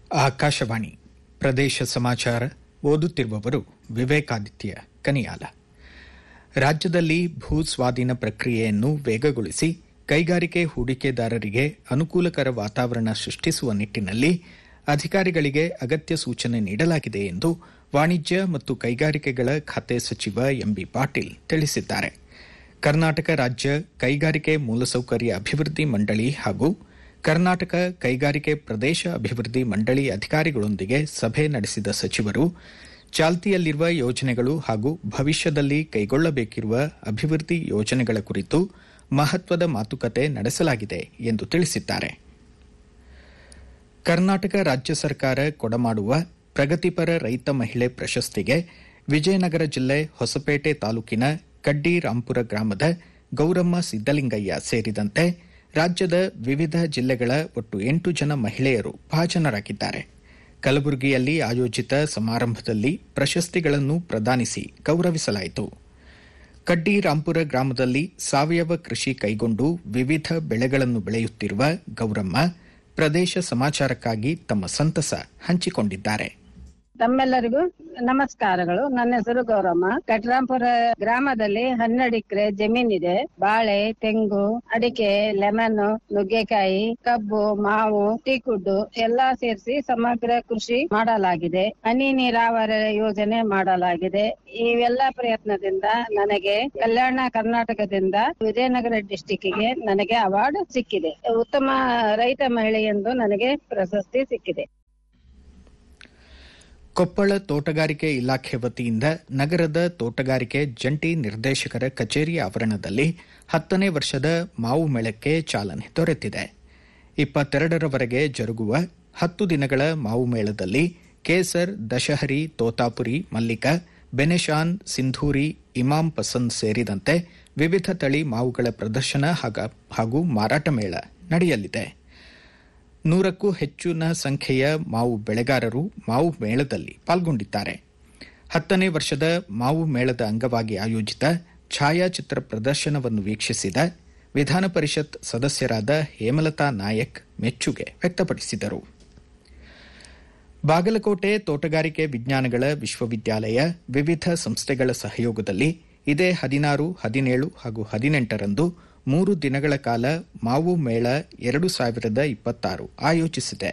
ಆಕಾಶವಾಣಿ ಪ್ರದೇಶ ಸಮಾಚಾರ ಓದುತ್ತಿರುವವರು ವಿವೇಕಾದಿತ್ಯ ಕನಿಯಾಲ ರಾಜ್ಯದಲ್ಲಿ ಭೂ ಸ್ವಾಧೀನ ಪ್ರಕ್ರಿಯೆಯನ್ನು ವೇಗಗೊಳಿಸಿ ಕೈಗಾರಿಕೆ ಹೂಡಿಕೆದಾರರಿಗೆ ಅನುಕೂಲಕರ ವಾತಾವರಣ ಸೃಷ್ಟಿಸುವ ನಿಟ್ಟಿನಲ್ಲಿ ಅಧಿಕಾರಿಗಳಿಗೆ ಅಗತ್ಯ ಸೂಚನೆ ನೀಡಲಾಗಿದೆ ಎಂದು ವಾಣಿಜ್ಯ ಮತ್ತು ಕೈಗಾರಿಕೆಗಳ ಖಾತೆ ಸಚಿವ ಎಂಬಿ ಪಾಟೀಲ್ ತಿಳಿಸಿದ್ದಾರೆ ಕರ್ನಾಟಕ ರಾಜ್ಯ ಕೈಗಾರಿಕೆ ಮೂಲಸೌಕರ್ಯ ಅಭಿವೃದ್ಧಿ ಮಂಡಳಿ ಹಾಗೂ ಕರ್ನಾಟಕ ಕೈಗಾರಿಕೆ ಪ್ರದೇಶ ಅಭಿವೃದ್ಧಿ ಮಂಡಳಿ ಅಧಿಕಾರಿಗಳೊಂದಿಗೆ ಸಭೆ ನಡೆಸಿದ ಸಚಿವರು ಚಾಲ್ತಿಯಲ್ಲಿರುವ ಯೋಜನೆಗಳು ಹಾಗೂ ಭವಿಷ್ಯದಲ್ಲಿ ಕೈಗೊಳ್ಳಬೇಕಿರುವ ಅಭಿವೃದ್ಧಿ ಯೋಜನೆಗಳ ಕುರಿತು ಮಹತ್ವದ ಮಾತುಕತೆ ನಡೆಸಲಾಗಿದೆ ಎಂದು ತಿಳಿಸಿದ್ದಾರೆ ಕರ್ನಾಟಕ ರಾಜ್ಯ ಸರ್ಕಾರ ಕೊಡಮಾಡುವ ಪ್ರಗತಿಪರ ರೈತ ಮಹಿಳೆ ಪ್ರಶಸ್ತಿಗೆ ವಿಜಯನಗರ ಜಿಲ್ಲೆ ಹೊಸಪೇಟೆ ತಾಲೂಕಿನ ಕಡ್ಡಿ ರಾಂಪುರ ಗ್ರಾಮದ ಗೌರಮ್ಮ ಸಿದ್ದಲಿಂಗಯ್ಯ ಸೇರಿದಂತೆ ರಾಜ್ಯದ ವಿವಿಧ ಜಿಲ್ಲೆಗಳ ಒಟ್ಟು ಎಂಟು ಜನ ಮಹಿಳೆಯರು ಭಾಜನರಾಗಿದ್ದಾರೆ ಕಲಬುರಗಿಯಲ್ಲಿ ಆಯೋಜಿತ ಸಮಾರಂಭದಲ್ಲಿ ಪ್ರಶಸ್ತಿಗಳನ್ನು ಪ್ರದಾನಿಸಿ ಗೌರವಿಸಲಾಯಿತು ಕಡ್ಡಿ ರಾಂಪುರ ಗ್ರಾಮದಲ್ಲಿ ಸಾವಯವ ಕೃಷಿ ಕೈಗೊಂಡು ವಿವಿಧ ಬೆಳೆಗಳನ್ನು ಬೆಳೆಯುತ್ತಿರುವ ಗೌರಮ್ಮ ಪ್ರದೇಶ ಸಮಾಚಾರಕ್ಕಾಗಿ ತಮ್ಮ ಸಂತಸ ಹಂಚಿಕೊಂಡಿದ್ದಾರೆ ತಮ್ಮೆಲ್ಲರಿಗೂ ನಮಸ್ಕಾರಗಳು ನನ್ನ ಹೆಸರು ಗೌರಮ್ಮ ಕಟ್ರಾಂಪುರ ಗ್ರಾಮದಲ್ಲಿ ಹನ್ನೆರಡು ಎಕರೆ ಜಮೀನಿದೆ ಬಾಳೆ ತೆಂಗು ಅಡಿಕೆ ಲೆಮನ್ ನುಗ್ಗೆಕಾಯಿ ಕಬ್ಬು ಮಾವು ಟೀಕುಡ್ಡು ಎಲ್ಲಾ ಸೇರಿಸಿ ಸಮಗ್ರ ಕೃಷಿ ಮಾಡಲಾಗಿದೆ ಹನಿ ನೀರಾವರಿ ಯೋಜನೆ ಮಾಡಲಾಗಿದೆ ಇವೆಲ್ಲ ಪ್ರಯತ್ನದಿಂದ ನನಗೆ ಕಲ್ಯಾಣ ಕರ್ನಾಟಕದಿಂದ ವಿಜಯನಗರ ಡಿಸ್ಟಿಕ್ಗೆ ನನಗೆ ಅವಾರ್ಡ್ ಸಿಕ್ಕಿದೆ ಉತ್ತಮ ರೈತ ಮಹಿಳೆ ಎಂದು ನನಗೆ ಪ್ರಶಸ್ತಿ ಸಿಕ್ಕಿದೆ ಕೊಪ್ಪಳ ತೋಟಗಾರಿಕೆ ಇಲಾಖೆ ವತಿಯಿಂದ ನಗರದ ತೋಟಗಾರಿಕೆ ಜಂಟಿ ನಿರ್ದೇಶಕರ ಕಚೇರಿ ಆವರಣದಲ್ಲಿ ಹತ್ತನೇ ವರ್ಷದ ಮಾವು ಮೇಳಕ್ಕೆ ಚಾಲನೆ ದೊರೆತಿದೆ ಇಪ್ಪತ್ತೆರಡರವರೆಗೆ ಜರುಗುವ ಹತ್ತು ದಿನಗಳ ಮಾವು ಮೇಳದಲ್ಲಿ ಕೇಸರ್ ದಶಹರಿ ತೋತಾಪುರಿ ಮಲ್ಲಿಕ ಬೆನೆಶಾನ್ ಸಿಂಧೂರಿ ಇಮಾಂ ಪಸಂದ್ ಸೇರಿದಂತೆ ವಿವಿಧ ತಳಿ ಮಾವುಗಳ ಪ್ರದರ್ಶನ ಹಾಗೂ ಮಾರಾಟ ಮೇಳ ನಡೆಯಲಿದೆ ನೂರಕ್ಕೂ ಹೆಚ್ಚಿನ ಸಂಖ್ಯೆಯ ಮಾವು ಬೆಳೆಗಾರರು ಮಾವು ಮೇಳದಲ್ಲಿ ಪಾಲ್ಗೊಂಡಿದ್ದಾರೆ ಹತ್ತನೇ ವರ್ಷದ ಮಾವು ಮೇಳದ ಅಂಗವಾಗಿ ಆಯೋಜಿತ ಛಾಯಾಚಿತ್ರ ಪ್ರದರ್ಶನವನ್ನು ವೀಕ್ಷಿಸಿದ ವಿಧಾನ ಪರಿಷತ್ ಸದಸ್ಯರಾದ ಹೇಮಲತಾ ನಾಯಕ್ ಮೆಚ್ಚುಗೆ ವ್ಯಕ್ತಪಡಿಸಿದರು ಬಾಗಲಕೋಟೆ ತೋಟಗಾರಿಕೆ ವಿಜ್ಞಾನಗಳ ವಿಶ್ವವಿದ್ಯಾಲಯ ವಿವಿಧ ಸಂಸ್ಥೆಗಳ ಸಹಯೋಗದಲ್ಲಿ ಇದೇ ಹದಿನಾರು ಹದಿನೇಳು ಹಾಗೂ ಹದಿನೆಂಟರಂದು ಮೂರು ದಿನಗಳ ಕಾಲ ಮಾವು ಮೇಳ ಎರಡು ಸಾವಿರದ ಇಪ್ಪತ್ತಾರು ಆಯೋಜಿಸಿದೆ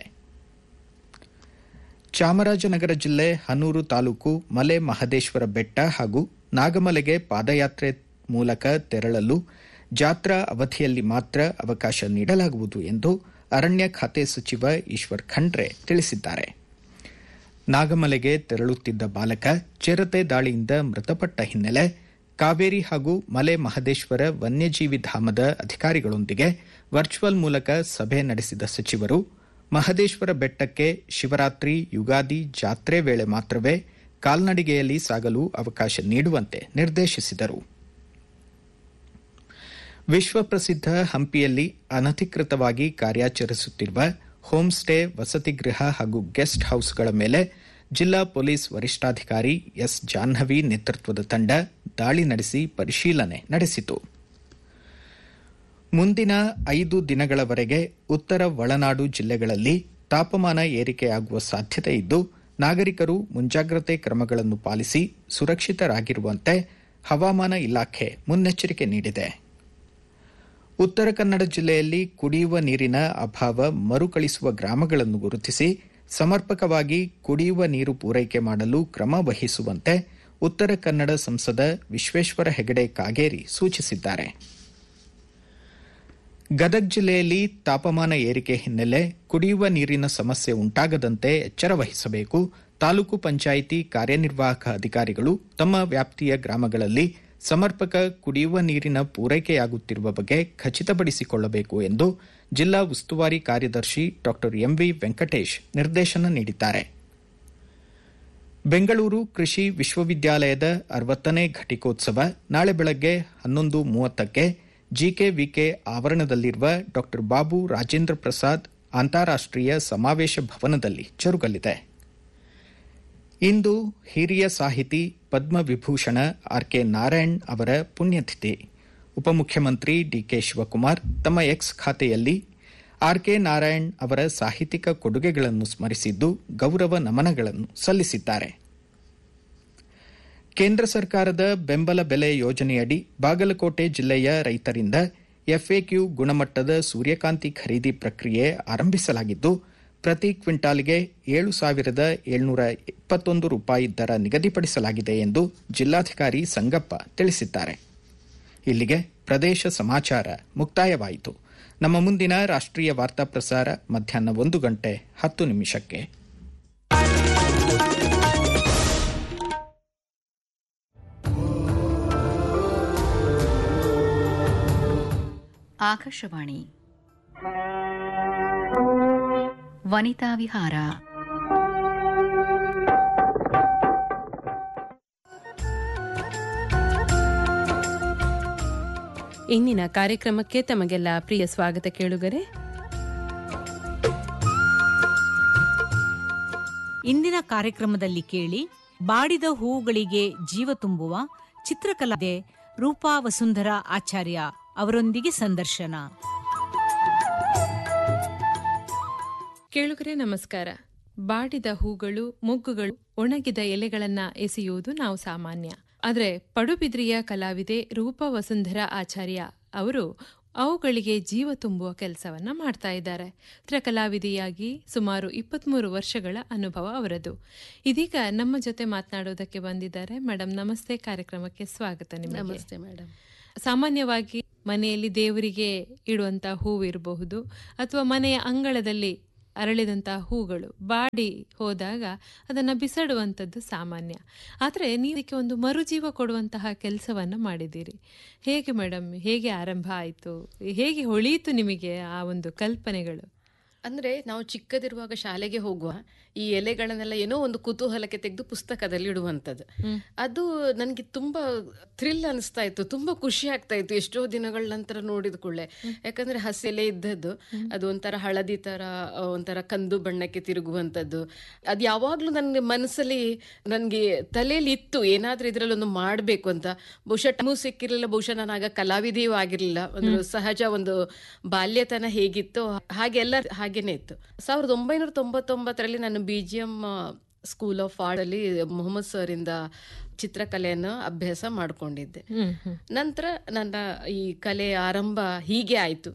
ಚಾಮರಾಜನಗರ ಜಿಲ್ಲೆ ಹನೂರು ತಾಲೂಕು ಮಲೆ ಮಹದೇಶ್ವರ ಬೆಟ್ಟ ಹಾಗೂ ನಾಗಮಲೆಗೆ ಪಾದಯಾತ್ರೆ ಮೂಲಕ ತೆರಳಲು ಜಾತ್ರಾ ಅವಧಿಯಲ್ಲಿ ಮಾತ್ರ ಅವಕಾಶ ನೀಡಲಾಗುವುದು ಎಂದು ಅರಣ್ಯ ಖಾತೆ ಸಚಿವ ಈಶ್ವರ್ ಖಂಡ್ರೆ ತಿಳಿಸಿದ್ದಾರೆ ನಾಗಮಲೆಗೆ ತೆರಳುತ್ತಿದ್ದ ಬಾಲಕ ಚಿರತೆ ದಾಳಿಯಿಂದ ಮೃತಪಟ್ಟ ಹಿನ್ನೆಲೆ ಕಾವೇರಿ ಹಾಗೂ ಮಲೆ ಮಹದೇಶ್ವರ ವನ್ಯಜೀವಿ ಧಾಮದ ಅಧಿಕಾರಿಗಳೊಂದಿಗೆ ವರ್ಚುವಲ್ ಮೂಲಕ ಸಭೆ ನಡೆಸಿದ ಸಚಿವರು ಮಹದೇಶ್ವರ ಬೆಟ್ಟಕ್ಕೆ ಶಿವರಾತ್ರಿ ಯುಗಾದಿ ಜಾತ್ರೆ ವೇಳೆ ಮಾತ್ರವೇ ಕಾಲ್ನಡಿಗೆಯಲ್ಲಿ ಸಾಗಲು ಅವಕಾಶ ನೀಡುವಂತೆ ನಿರ್ದೇಶಿಸಿದರು ವಿಶ್ವಪ್ರಸಿದ್ಧ ಹಂಪಿಯಲ್ಲಿ ಅನಧಿಕೃತವಾಗಿ ಕಾರ್ಯಾಚರಿಸುತ್ತಿರುವ ಹೋಂ ಸ್ಟೇ ವಸತಿಗೃಹ ಹಾಗೂ ಗೆಸ್ಟ್ ಹೌಸ್ಗಳ ಮೇಲೆ ಜಿಲ್ಲಾ ಪೊಲೀಸ್ ವರಿಷ್ಠಾಧಿಕಾರಿ ಎಸ್ ಜಾಹ್ನವಿ ನೇತೃತ್ವದ ತಂಡ ದಾಳಿ ನಡೆಸಿ ಪರಿಶೀಲನೆ ನಡೆಸಿತು ಮುಂದಿನ ಐದು ದಿನಗಳವರೆಗೆ ಉತ್ತರ ಒಳನಾಡು ಜಿಲ್ಲೆಗಳಲ್ಲಿ ತಾಪಮಾನ ಏರಿಕೆಯಾಗುವ ಸಾಧ್ಯತೆ ಇದ್ದು ನಾಗರಿಕರು ಮುಂಜಾಗ್ರತೆ ಕ್ರಮಗಳನ್ನು ಪಾಲಿಸಿ ಸುರಕ್ಷಿತರಾಗಿರುವಂತೆ ಹವಾಮಾನ ಇಲಾಖೆ ಮುನ್ನೆಚ್ಚರಿಕೆ ನೀಡಿದೆ ಉತ್ತರ ಕನ್ನಡ ಜಿಲ್ಲೆಯಲ್ಲಿ ಕುಡಿಯುವ ನೀರಿನ ಅಭಾವ ಮರುಕಳಿಸುವ ಗ್ರಾಮಗಳನ್ನು ಗುರುತಿಸಿ ಸಮರ್ಪಕವಾಗಿ ಕುಡಿಯುವ ನೀರು ಪೂರೈಕೆ ಮಾಡಲು ಕ್ರಮ ವಹಿಸುವಂತೆ ಉತ್ತರ ಕನ್ನಡ ಸಂಸದ ವಿಶ್ವೇಶ್ವರ ಹೆಗಡೆ ಕಾಗೇರಿ ಸೂಚಿಸಿದ್ದಾರೆ ಗದಗ ಜಿಲ್ಲೆಯಲ್ಲಿ ತಾಪಮಾನ ಏರಿಕೆ ಹಿನ್ನೆಲೆ ಕುಡಿಯುವ ನೀರಿನ ಸಮಸ್ಯೆ ಉಂಟಾಗದಂತೆ ಎಚ್ಚರ ವಹಿಸಬೇಕು ತಾಲೂಕು ಪಂಚಾಯಿತಿ ಕಾರ್ಯನಿರ್ವಾಹಕ ಅಧಿಕಾರಿಗಳು ತಮ್ಮ ವ್ಯಾಪ್ತಿಯ ಗ್ರಾಮಗಳಲ್ಲಿ ಸಮರ್ಪಕ ಕುಡಿಯುವ ನೀರಿನ ಪೂರೈಕೆಯಾಗುತ್ತಿರುವ ಬಗ್ಗೆ ಖಚಿತಪಡಿಸಿಕೊಳ್ಳಬೇಕು ಎಂದು ಜಿಲ್ಲಾ ಉಸ್ತುವಾರಿ ಕಾರ್ಯದರ್ಶಿ ಡಾ ಎಂವಿ ವೆಂಕಟೇಶ್ ನಿರ್ದೇಶನ ನೀಡಿದ್ದಾರೆ ಬೆಂಗಳೂರು ಕೃಷಿ ವಿಶ್ವವಿದ್ಯಾಲಯದ ಅರವತ್ತನೇ ಘಟಿಕೋತ್ಸವ ನಾಳೆ ಬೆಳಗ್ಗೆ ಹನ್ನೊಂದು ಮೂವತ್ತಕ್ಕೆ ಜಿಕೆವಿಕೆ ಆವರಣದಲ್ಲಿರುವ ಡಾ ಬಾಬು ರಾಜೇಂದ್ರ ಪ್ರಸಾದ್ ಅಂತಾರಾಷ್ಟೀಯ ಸಮಾವೇಶ ಭವನದಲ್ಲಿ ಜರುಗಲಿದೆ ಇಂದು ಹಿರಿಯ ಸಾಹಿತಿ ಪದ್ಮವಿಭೂಷಣ ಆರ್ ಕೆ ನಾರಾಯಣ್ ಅವರ ಪುಣ್ಯತಿಥಿ ಉಪಮುಖ್ಯಮಂತ್ರಿ ಡಿಕೆ ಶಿವಕುಮಾರ್ ತಮ್ಮ ಎಕ್ಸ್ ಖಾತೆಯಲ್ಲಿ ಆರ್ ಕೆ ನಾರಾಯಣ್ ಅವರ ಸಾಹಿತ್ಯಿಕ ಕೊಡುಗೆಗಳನ್ನು ಸ್ಮರಿಸಿದ್ದು ಗೌರವ ನಮನಗಳನ್ನು ಸಲ್ಲಿಸಿದ್ದಾರೆ ಕೇಂದ್ರ ಸರ್ಕಾರದ ಬೆಂಬಲ ಬೆಲೆ ಯೋಜನೆಯಡಿ ಬಾಗಲಕೋಟೆ ಜಿಲ್ಲೆಯ ರೈತರಿಂದ ಎಫ್ಎಕ್ಯೂ ಗುಣಮಟ್ಟದ ಸೂರ್ಯಕಾಂತಿ ಖರೀದಿ ಪ್ರಕ್ರಿಯೆ ಆರಂಭಿಸಲಾಗಿದ್ದು ಪ್ರತಿ ಕ್ವಿಂಟಾಲ್ಗೆ ಏಳು ಸಾವಿರದ ಏಳ್ನೂರ ಇಪ್ಪತ್ತೊಂದು ರೂಪಾಯಿ ದರ ನಿಗದಿಪಡಿಸಲಾಗಿದೆ ಎಂದು ಜಿಲ್ಲಾಧಿಕಾರಿ ಸಂಗಪ್ಪ ತಿಳಿಸಿದ್ದಾರೆ ಇಲ್ಲಿಗೆ ಪ್ರದೇಶ ಸಮಾಚಾರ ಮುಕ್ತಾಯವಾಯಿತು ನಮ್ಮ ಮುಂದಿನ ರಾಷ್ಟ್ರೀಯ ವಾರ್ತಾ ಪ್ರಸಾರ ಮಧ್ಯಾಹ್ನ ಒಂದು ಗಂಟೆ ಹತ್ತು ನಿಮಿಷಕ್ಕೆ ಆಕಾಶವಾಣಿ ವನಿತಾ ವಿಹಾರ ಇಂದಿನ ಕಾರ್ಯಕ್ರಮಕ್ಕೆ ತಮಗೆಲ್ಲ ಪ್ರಿಯ ಸ್ವಾಗತ ಕೇಳುಗರೆ ಇಂದಿನ ಕಾರ್ಯಕ್ರಮದಲ್ಲಿ ಕೇಳಿ ಬಾಡಿದ ಹೂವುಗಳಿಗೆ ಜೀವ ತುಂಬುವ ಚಿತ್ರಕಲಾದೆ ರೂಪಾ ವಸುಂಧರ ಆಚಾರ್ಯ ಅವರೊಂದಿಗೆ ಸಂದರ್ಶನ ಕೇಳುಗರೆ ನಮಸ್ಕಾರ ಬಾಡಿದ ಹೂಗಳು ಮೊಗ್ಗುಗಳು ಒಣಗಿದ ಎಲೆಗಳನ್ನ ಎಸೆಯುವುದು ನಾವು ಸಾಮಾನ್ಯ ಆದರೆ ಪಡುಬಿದ್ರಿಯ ಕಲಾವಿದೆ ರೂಪಾ ವಸುಂಧರ ಆಚಾರ್ಯ ಅವರು ಅವುಗಳಿಗೆ ಜೀವ ತುಂಬುವ ಕೆಲಸವನ್ನ ಮಾಡ್ತಾ ಇದ್ದಾರೆ ಚಿತ್ರಕಲಾವಿದೆಯಾಗಿ ಸುಮಾರು ಇಪ್ಪತ್ಮೂರು ವರ್ಷಗಳ ಅನುಭವ ಅವರದು ಇದೀಗ ನಮ್ಮ ಜೊತೆ ಮಾತನಾಡೋದಕ್ಕೆ ಬಂದಿದ್ದಾರೆ ಮೇಡಮ್ ನಮಸ್ತೆ ಕಾರ್ಯಕ್ರಮಕ್ಕೆ ಸ್ವಾಗತ ನಿಮಗೆ ನಮಸ್ತೆ ಮೇಡಮ್ ಸಾಮಾನ್ಯವಾಗಿ ಮನೆಯಲ್ಲಿ ದೇವರಿಗೆ ಇಡುವಂತ ಹೂವು ಇರಬಹುದು ಅಥವಾ ಮನೆಯ ಅಂಗಳದಲ್ಲಿ ಅರಳಿದಂತಹ ಹೂಗಳು ಬಾಡಿ ಹೋದಾಗ ಅದನ್ನ ಬಿಸಾಡುವಂಥದ್ದು ಸಾಮಾನ್ಯ ಆದರೆ ನೀವು ಇದಕ್ಕೆ ಒಂದು ಮರುಜೀವ ಕೊಡುವಂತಹ ಕೆಲಸವನ್ನು ಮಾಡಿದ್ದೀರಿ ಹೇಗೆ ಮೇಡಮ್ ಹೇಗೆ ಆರಂಭ ಆಯಿತು ಹೇಗೆ ಹೊಳೆಯಿತು ನಿಮಗೆ ಆ ಒಂದು ಕಲ್ಪನೆಗಳು ಅಂದ್ರೆ ನಾವು ಚಿಕ್ಕದಿರುವಾಗ ಶಾಲೆಗೆ ಹೋಗುವ ಈ ಎಲೆಗಳನ್ನೆಲ್ಲ ಏನೋ ಒಂದು ಕುತೂಹಲಕ್ಕೆ ತೆಗೆದು ಪುಸ್ತಕದಲ್ಲಿ ಇಡುವಂಥದ್ದು ಅದು ನನಗೆ ತುಂಬಾ ಥ್ರಿಲ್ ಅನಿಸ್ತಾ ಇತ್ತು ತುಂಬಾ ಖುಷಿ ಆಗ್ತಾ ಇತ್ತು ಎಷ್ಟೋ ದಿನಗಳ ನಂತರ ನೋಡಿದ ಕೂಡಲೇ ಯಾಕಂದ್ರೆ ಹಸಿ ಎಲೆ ಇದ್ದದ್ದು ಅದು ಒಂಥರ ಹಳದಿ ತರ ಆ, ಒಂಥರ ಕಂದು ಬಣ್ಣಕ್ಕೆ ತಿರುಗುವಂಥದ್ದು ಅದು ಯಾವಾಗ್ಲೂ ನನ್ನ ಮನಸ್ಸಲ್ಲಿ ನನಗೆ ತಲೆಯಲ್ಲಿ ಇತ್ತು ಏನಾದ್ರೂ ಇದ್ರಲ್ಲಿ ಒಂದು ಮಾಡಬೇಕು ಅಂತ ಬಹುಶಃ ಟೈಮು ಸಿಕ್ಕಿರಲಿಲ್ಲ ಬಹುಶಃ ನಾನು ಆಗ ಕಲಾವಿದೆಯೂ ಆಗಿರಲಿಲ್ಲ ಒಂದು ಸಹಜ ಒಂದು ಬಾಲ್ಯತನ ಹೇಗಿತ್ತು ಹಾಗೆ ಎಲ್ಲ ಹಾಗೇನೆ ಇತ್ತು ಸಾವಿರದ ಒಂಬೈನೂರ ತೊಂಬತ್ತೊಂಬತ್ತರಲ್ಲಿ ನಾನು B G M school of art ಅಲ್ಲಿ ಮೊಹಮ್ಮದ್ ಸರ್ ಇಂದ ಚಿತ್ರಕಲೆಯನ್ನು ಅಭ್ಯಾಸ ಮಾಡ್ಕೊಂಡಿದ್ದೆ ನಂತರ ನನ್ನ ಈ ಕಲೆ ಆರಂಭ ಹೀಗೆ ಆಯ್ತು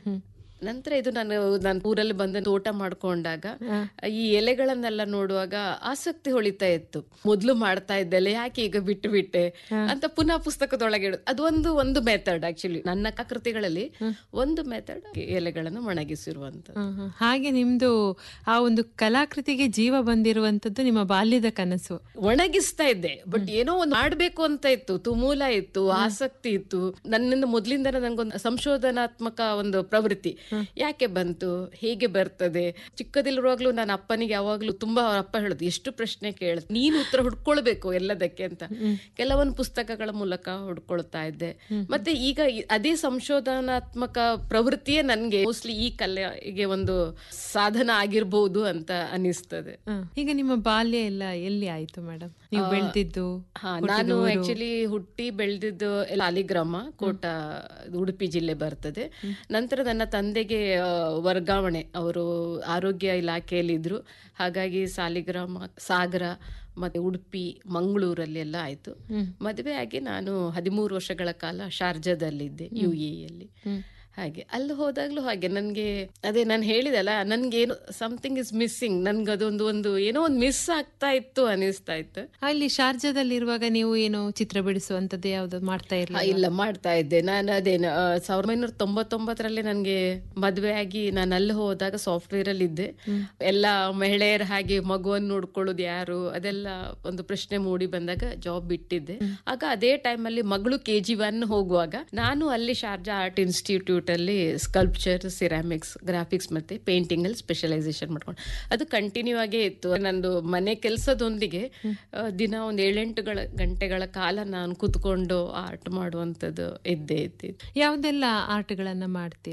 ನಂತರ ಇದು ನಾನು ನಾನು ಊರಲ್ಲಿ ಬಂದು ತೋಟ ಮಾಡ್ಕೊಂಡಾಗ ಈ ಎಲೆಗಳನ್ನೆಲ್ಲ ನೋಡುವಾಗ ಆಸಕ್ತಿ ಹೊಳಿತಾ ಇತ್ತು ಮೊದ್ಲು ಮಾಡ್ತಾ ಇದ್ದೆಲ್ಲ ಯಾಕೆ ಈಗ ಬಿಟ್ಟು ಬಿಟ್ಟೆ ಅಂತ ಪುನಃ ಪುಸ್ತಕದೊಳಗೆ ಇಡೋದು ಅದು ಒಂದು ಒಂದು ಮೆಥಡ್ ಆಕ್ಚುಲಿ ನನ್ನ ಕೃತಿಗಳಲ್ಲಿ ಒಂದು ಮೆಥಡ್ ಎಲೆಗಳನ್ನು ಒಣಗಿಸಿರುವಂತ ಹ್ಮ್, ಹ್ಮ್. ಹಾಗೆ ನಿಮ್ದು ಆ ಒಂದು ಕಲಾಕೃತಿಗೆ ಜೀವ ಬಂದಿರುವಂತದ್ದು ನಿಮ್ಮ ಬಾಲ್ಯದ ಕನಸು ಒಣಗಿಸ್ತಾ ಇದ್ದೆ ಬಟ್ ಏನೋ ಒಂದು ಮಾಡ್ಬೇಕು ಅಂತ ಇತ್ತು ತುಮೂಲ ಇತ್ತು ಆಸಕ್ತಿ ಇತ್ತು ನನ್ನಿಂದ ಮೊದ್ಲಿಂದ ನಂಗೊಂದು ಸಂಶೋಧನಾತ್ಮಕ ಒಂದು ಪ್ರವೃತ್ತಿ ಯಾಕೆ ಬಂತು ಹೇಗೆ ಬರ್ತದೆ ಚಿಕ್ಕದಿರುವಾಗ್ಲೂ ನಾನು ಅಪ್ಪನಿಗೆ ಯಾವಾಗ್ಲೂ ತುಂಬಾ ಅವ್ರ ಅಪ್ಪ ಹೇಳುದು ಎಷ್ಟು ಪ್ರಶ್ನೆ ಕೇಳ ನೀನು ಉತ್ತರ ಹುಡ್ಕೊಳ್ಬೇಕು ಎಲ್ಲದಕ್ಕೆ ಅಂತ ಕೆಲವೊಂದು ಪುಸ್ತಕಗಳ ಮೂಲಕ ಹುಡ್ಕೊಳ್ತಾ ಇದ್ದೆ ಮತ್ತೆ ಈಗ ಈ- ಅದೇ ಸಂಶೋಧನಾತ್ಮಕ ಪ್ರವೃತ್ತಿಯೇ ನನ್ಗೆ ಮೋಸ್ಟ್ಲಿ ಈ ಕಲೆಗೆ ಒಂದು ಸಾಧನ ಆಗಿರ್ಬೋದು ಅಂತ ಅನಿಸ್ತದೆ ಹ. ಈಗ ನಿಮ್ಮ ಬಾಲ್ಯ ಎಲ್ಲ ಎಲ್ಲಿ ಆಯ್ತು ಮೇಡಮ್ ನೀವು ಬೆಳೆದಿದ್ದು ಹಾ ನಾನು ಆಕ್ಚುಲಿ ಹುಟ್ಟಿ ಬೆಳೆದಿದ್ದು ಸಾಲಿಗ್ರಾಮ ಕೋಟ ಉಡುಪಿ ಜಿಲ್ಲೆ ಬರ್ತದೆ ನಂತರ ನನ್ನ ತಂದೆಗೆ ಆ, ವರ್ಗಾವಣೆ ಅವರು ಆರೋಗ್ಯ ಇಲಾಖೆಯಲ್ಲಿದ್ರು ಹಾಗಾಗಿ ಸಾಲಿಗ್ರಾಮ ಸಾಗರ ಮತ್ತೆ ಉಡುಪಿ ಮಂಗಳೂರಲ್ಲಿ ಎಲ್ಲ ಆಯ್ತು ಮದುವೆ ಆಗಿ ನಾನು ಹದಿಮೂರು ವರ್ಷಗಳ ಕಾಲ ಶಾರ್ಜಾದಲ್ಲಿದ್ದೆ ಯು ಎಲ್ಲಿ ಹಾಗೆ ಅಲ್ಲಿ ಹೋದಾಗ್ಲೂ ಹಾಗೆ ನನ್ಗೆ ಅದೇ ನಾನು ಹೇಳಿದಲ್ಲ ನನ್ಗೇನು ಸಮಥಿಂಗ್ ಇಸ್ ಮಿಸ್ಸಿಂಗ್ ನನ್ಗೆ ಅದೊಂದು ಒಂದು ಏನೋ ಒಂದು ಮಿಸ್ ಆಗ್ತಾ ಇತ್ತು ಅನಿಸ್ತಾ ಇತ್ತು ಅಲ್ಲಿ ಶಾರ್ಜಾದಲ್ಲಿರುವಾಗ ನೀವು ಏನು ಚಿತ್ರ ಬಿಡಿಸುವಂತದ್ದು ಯಾವ್ದು ಮಾಡ್ತಾ ಹಾ, ಇರಲಿಲ್ಲ ಇಲ್ಲ ಮಾಡ್ತಾ ಇದ್ದೆ ನಾನು ಅದೇ ಆ, ಸಾವಿರದ ಒಂಬೈನೂರ ತೊಂಬತ್ತೊಂಬತ್ತರಲ್ಲಿ ನನಗೆ ಮದುವೆ ಆಗಿ ನಾನು ಅಲ್ಲಿ ಹೋದಾಗ ಸಾಫ್ಟ್ವೇರ್ ಅಲ್ಲಿ ಇದ್ದೆ ಎಲ್ಲ ಮಹಿಳೆಯರ ಹಾಗೆ ಮಗುವನ್ನು ನೋಡ್ಕೊಳ್ಳೋದು ಯಾರು ಅದೆಲ್ಲ ಒಂದು ಪ್ರಶ್ನೆ ಮೂಡಿ ಬಂದಾಗ ಜಾಬ್ ಬಿಟ್ಟಿದ್ದೆ ಆಗ ಅದೇ ಟೈಮಲ್ಲಿ ಮಗಳು ಕೆ ಜಿ ಒನ್ ಹೋಗುವಾಗ ನಾನು ಅಲ್ಲಿ ಶಾರ್ಜಾ ಆರ್ಟ್ ಇನ್ಸ್ಟಿಟ್ಯೂಟ್ ಅಲ್ಲಿ ಸ್ಕಲ್ಪ್ಚರ್ ಸಿರಾಮಿಕ್ಸ್ ಗ್ರಾಫಿಕ್ಸ್ ಮತ್ತೆ ಪೇಂಟಿಂಗ್ ಅಲ್ಲಿ ಸ್ಪೆಷಲೈಸೇಷನ್ ಮಾಡ್ಕೊಂಡು ಅದು ಕಂಟಿನ್ಯೂ ಆಗೇ ಇತ್ತು ನಂದು ಮನೆ ಕೆಲಸದೊಂದಿಗೆ ದಿನ ಒಂದು ಏಳೆಂಟು ಗಳ ಗಂಟೆಗಳ ಕಾಲ ನಾನು ಕೂತ್ಕೊಂಡು ಆರ್ಟ್ ಮಾಡುವಂಥದ್ದು ಇದ್ದೇ ಇದ್ದಿದ್ದು ಯಾವ್ದೆಲ್ಲ ಆರ್ಟ್ಗಳನ್ನ ಮಾಡ್ತೀರಿ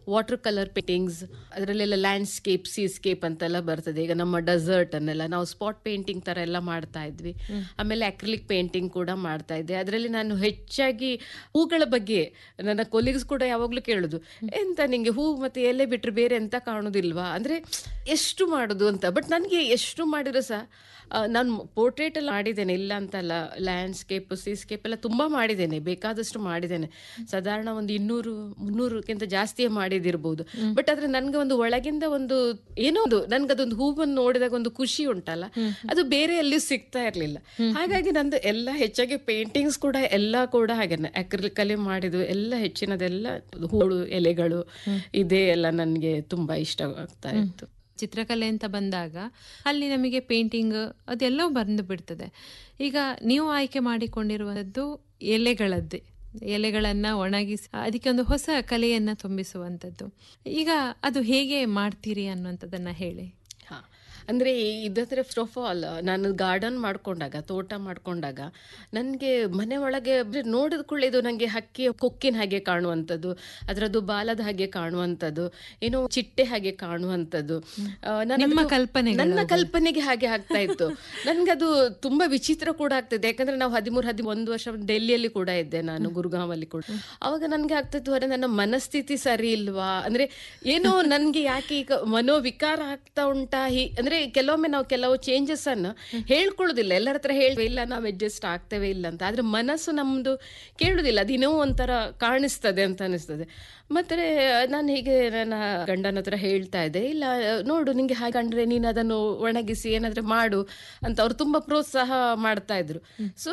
ವಾಟರ್ ಕಲರ್ ಪೇಂಟಿಂಗ್ಸ್ ಅದರಲ್ಲೆಲ್ಲ ಲ್ಯಾಂಡ್ಸ್ಕೇಪ್ ಸೀಸ್ಕೇಪ್ ಅಂತೆಲ್ಲ ಬರ್ತದೆ ಈಗ ನಮ್ಮ ಡೆಸರ್ಟ್ ಅನ್ನೆಲ್ಲ ನಾವು ಸ್ಪಾಟ್ ಪೇಂಟಿಂಗ್ ತರ ಎಲ್ಲ ಮಾಡ್ತಾ ಇದ್ವಿ ಆಮೇಲೆ ಅಕ್ರಿಲಿಕ್ ಪೇಂಟಿಂಗ್ ಕೂಡ ಮಾಡ್ತಾ ಇದ್ದೆ ಅದರಲ್ಲಿ ನಾನು ಹೆಚ್ಚಾಗಿ ಹೂಗಳ ಬಗ್ಗೆ ನನ್ನ ಕೊಲೀಗ್ಸ್ ಕೂಡ ಯಾವಾಗ್ಲೂ ಕೇಳುದು ಎಂತ ನಿಂಗೆ ಹೂ ಮತ್ತೆ ಎಲೆ ಬಿಟ್ರೆ ಬೇರೆ ಎಂತ ಕಾಣುದಿಲ್ವಾ ಅಂದ್ರೆ ಎಷ್ಟು ಮಾಡುದು ಅಂತ ಬಟ್ ನನಗೆ ಎಷ್ಟು ಮಾಡಿದ್ರು ಸಹ ಆ, ನಾನು ಪೋರ್ಟ್ರೇಟ್ ಎಲ್ಲ ಮಾಡಿದ್ದೇನೆ ಇಲ್ಲ ಅಂತಲ್ಲ ಲ್ಯಾಂಡ್ಸ್ಕೇಪ್ ಸೀಸ್ಕೇಪ್ ಎಲ್ಲ ತುಂಬಾ ಮಾಡಿದ್ದೇನೆ ಬೇಕಾದಷ್ಟು ಮಾಡಿದ್ದೇನೆ ಸಾಧಾರಣ ಒಂದು ಇನ್ನೂರು ಮುನ್ನೂರಕ್ಕಿಂತ ಜಾಸ್ತಿಯೇ ಮಾಡಿದಿರ್ಬೋದು ಬಟ್ ಆದ್ರೆ ನನ್ಗೆ ಒಂದು ಒಳಗಿಂದ ಒಂದು ಏನೋ ಒಂದು ನನ್ಗೆ ಅದೊಂದು ಹೂವನ್ನು ನೋಡಿದಾಗ ಒಂದು ಖುಷಿ ಉಂಟಲ್ಲ ಅದು ಬೇರೆ ಎಲ್ಲಿಯೂ ಸಿಗ್ತಾ ಇರ್ಲಿಲ್ಲ ಹಾಗಾಗಿ ನಂದು ಎಲ್ಲ ಹೆಚ್ಚಾಗಿ ಪೇಂಟಿಂಗ್ಸ್ ಕೂಡ ಎಲ್ಲ ಕೂಡ ಹಾಗೇನೆ ಅಕ್ರಿಲಿಕ್ ಅಲ್ಲಿ ಮಾಡಿದ್ದು ಎಲ್ಲ ಹೆಚ್ಚಿನದೆಲ್ಲ ಹೂಳು ಎಲೆಗಳು ಇದೇ ಎಲ್ಲ ನನಗೆ ತುಂಬಾ ಇಷ್ಟ ಆಗ್ತಾ ಇತ್ತು ಚಿತ್ರಕಲೆ ಅಂತ ಬಂದಾಗ ಅಲ್ಲಿ ನಮಗೆ ಪೇಂಟಿಂಗ್ ಅದೆಲ್ಲವೂ ಬಂದು ಬಿಡ್ತದೆ ಈಗ ನೀವು ಆಯ್ಕೆ ಮಾಡಿಕೊಂಡಿರುವಂಥದ್ದು ಎಲೆಗಳದ್ದೇ ಎಲೆಗಳನ್ನ ಒಣಗಿಸಿ ಅದಕ್ಕೆ ಒಂದು ಹೊಸ ಕಲೆಯನ್ನ ತುಂಬಿಸುವಂಥದ್ದು ಈಗ ಅದು ಹೇಗೆ ಮಾಡ್ತೀರಿ ಅನ್ನುವಂಥದ್ದನ್ನ ಹೇಳಿ ಹಾ ಅಂದ್ರೆ ಇದಾದ್ರೆ ಫಸ್ಟ್ ಆಫ್ ಆಲ್ ನಾನು ಗಾರ್ಡನ್ ಮಾಡ್ಕೊಂಡಾಗ ತೋಟ ಮಾಡ್ಕೊಂಡಾಗ ನನಗೆ ಮನೆ ಒಳಗೆ ಅಂದ್ರೆ ನೋಡಿದ ಕೂಡಲೇ ಇದು ನನಗೆ ಹಕ್ಕಿಯ ಕೊಕ್ಕಿನ ಹಾಗೆ ಕಾಣುವಂಥದ್ದು ಅದರದ್ದು ಬಾಲದ ಹಾಗೆ ಕಾಣುವಂಥದ್ದು ಏನೋ ಚಿಟ್ಟೆ ಹಾಗೆ ಕಾಣುವಂಥದ್ದು ಆ, ನಾನು ನಿಮ್ಮ ಅದು- ಕಲ್ಪನೆಗಳು ನನ್ನ ಅದು. ಕಲ್ಪನೆಗೆ ಹಾಗೆ ಆಗ್ತಾ ಇತ್ತು ನನ್ಗದು ತುಂಬಾ ವಿಚಿತ್ರ ಕೂಡ ಆಗ್ತದೆ ಯಾಕಂದ್ರೆ ನಾವು ಹದಿಮೂರು ಹದಿಮೂರು ವರ್ಷ ಡೆಲ್ಲಿಯಲ್ಲಿ ಕೂಡ ಇದ್ದೆ ನಾನು ಗುರುಗಾಂವಲ್ಲಿ ಕೂಡ ಅವಾಗ ನನ್ಗೆ ಆಗ್ತಿತ್ತು ಅರೆ ನನ್ನ ಮನಸ್ಥಿತಿ ಸರಿ ಇಲ್ವಾ ಅಂದ್ರೆ ಏನೋ ನನ್ಗೆ ಯಾಕೆ ಈಗ ಮನೋವಿಕಾರ ಆಗ್ತಾ ಉಂಟಾ ಹಿ ಅಂದ್ರೆ ಕೆಲವೊಮ್ಮೆ ನಾವು ಕೆಲವು ಚೇಂಜಸ್ ಅನ್ನು ಹೇಳ್ಕೊಳ್ಳೋದಿಲ್ಲ ಎಲ್ಲರ ಹತ್ರ ಹೇಳ್ತೇವೆ ಇಲ್ಲ ನಾವು ಅಡ್ಜಸ್ಟ್ ಆಗ್ತೇವೆ ಇಲ್ಲ ಅಂತ ಆದ್ರೆ ಮನಸ್ಸು ನಮ್ದು ಕೇಳುದಿಲ್ಲ ಅದಿನ್ನೋ ಒಂಥರ ಕಾಣಿಸ್ತದೆ ಅಂತ ಅನಿಸ್ತದೆ ಮತ್ತೆ ನಾನು ಹೀಗೆ ನನ್ನ ಗಂಡನ ಹತ್ರ ಹೇಳ್ತಾ ಇದ್ದೆ ಇಲ್ಲ ನೋಡು ನಿಂಗೆ ಹಾಗೆ ಕಂಡ್ರೆ ನೀನು ಅದನ್ನು ಒಣಗಿಸಿ ಏನಾದ್ರೆ ಮಾಡು ಅಂತ ಅವ್ರು ತುಂಬಾ ಪ್ರೋತ್ಸಾಹ ಮಾಡ್ತಾ ಇದ್ರು ಸೊ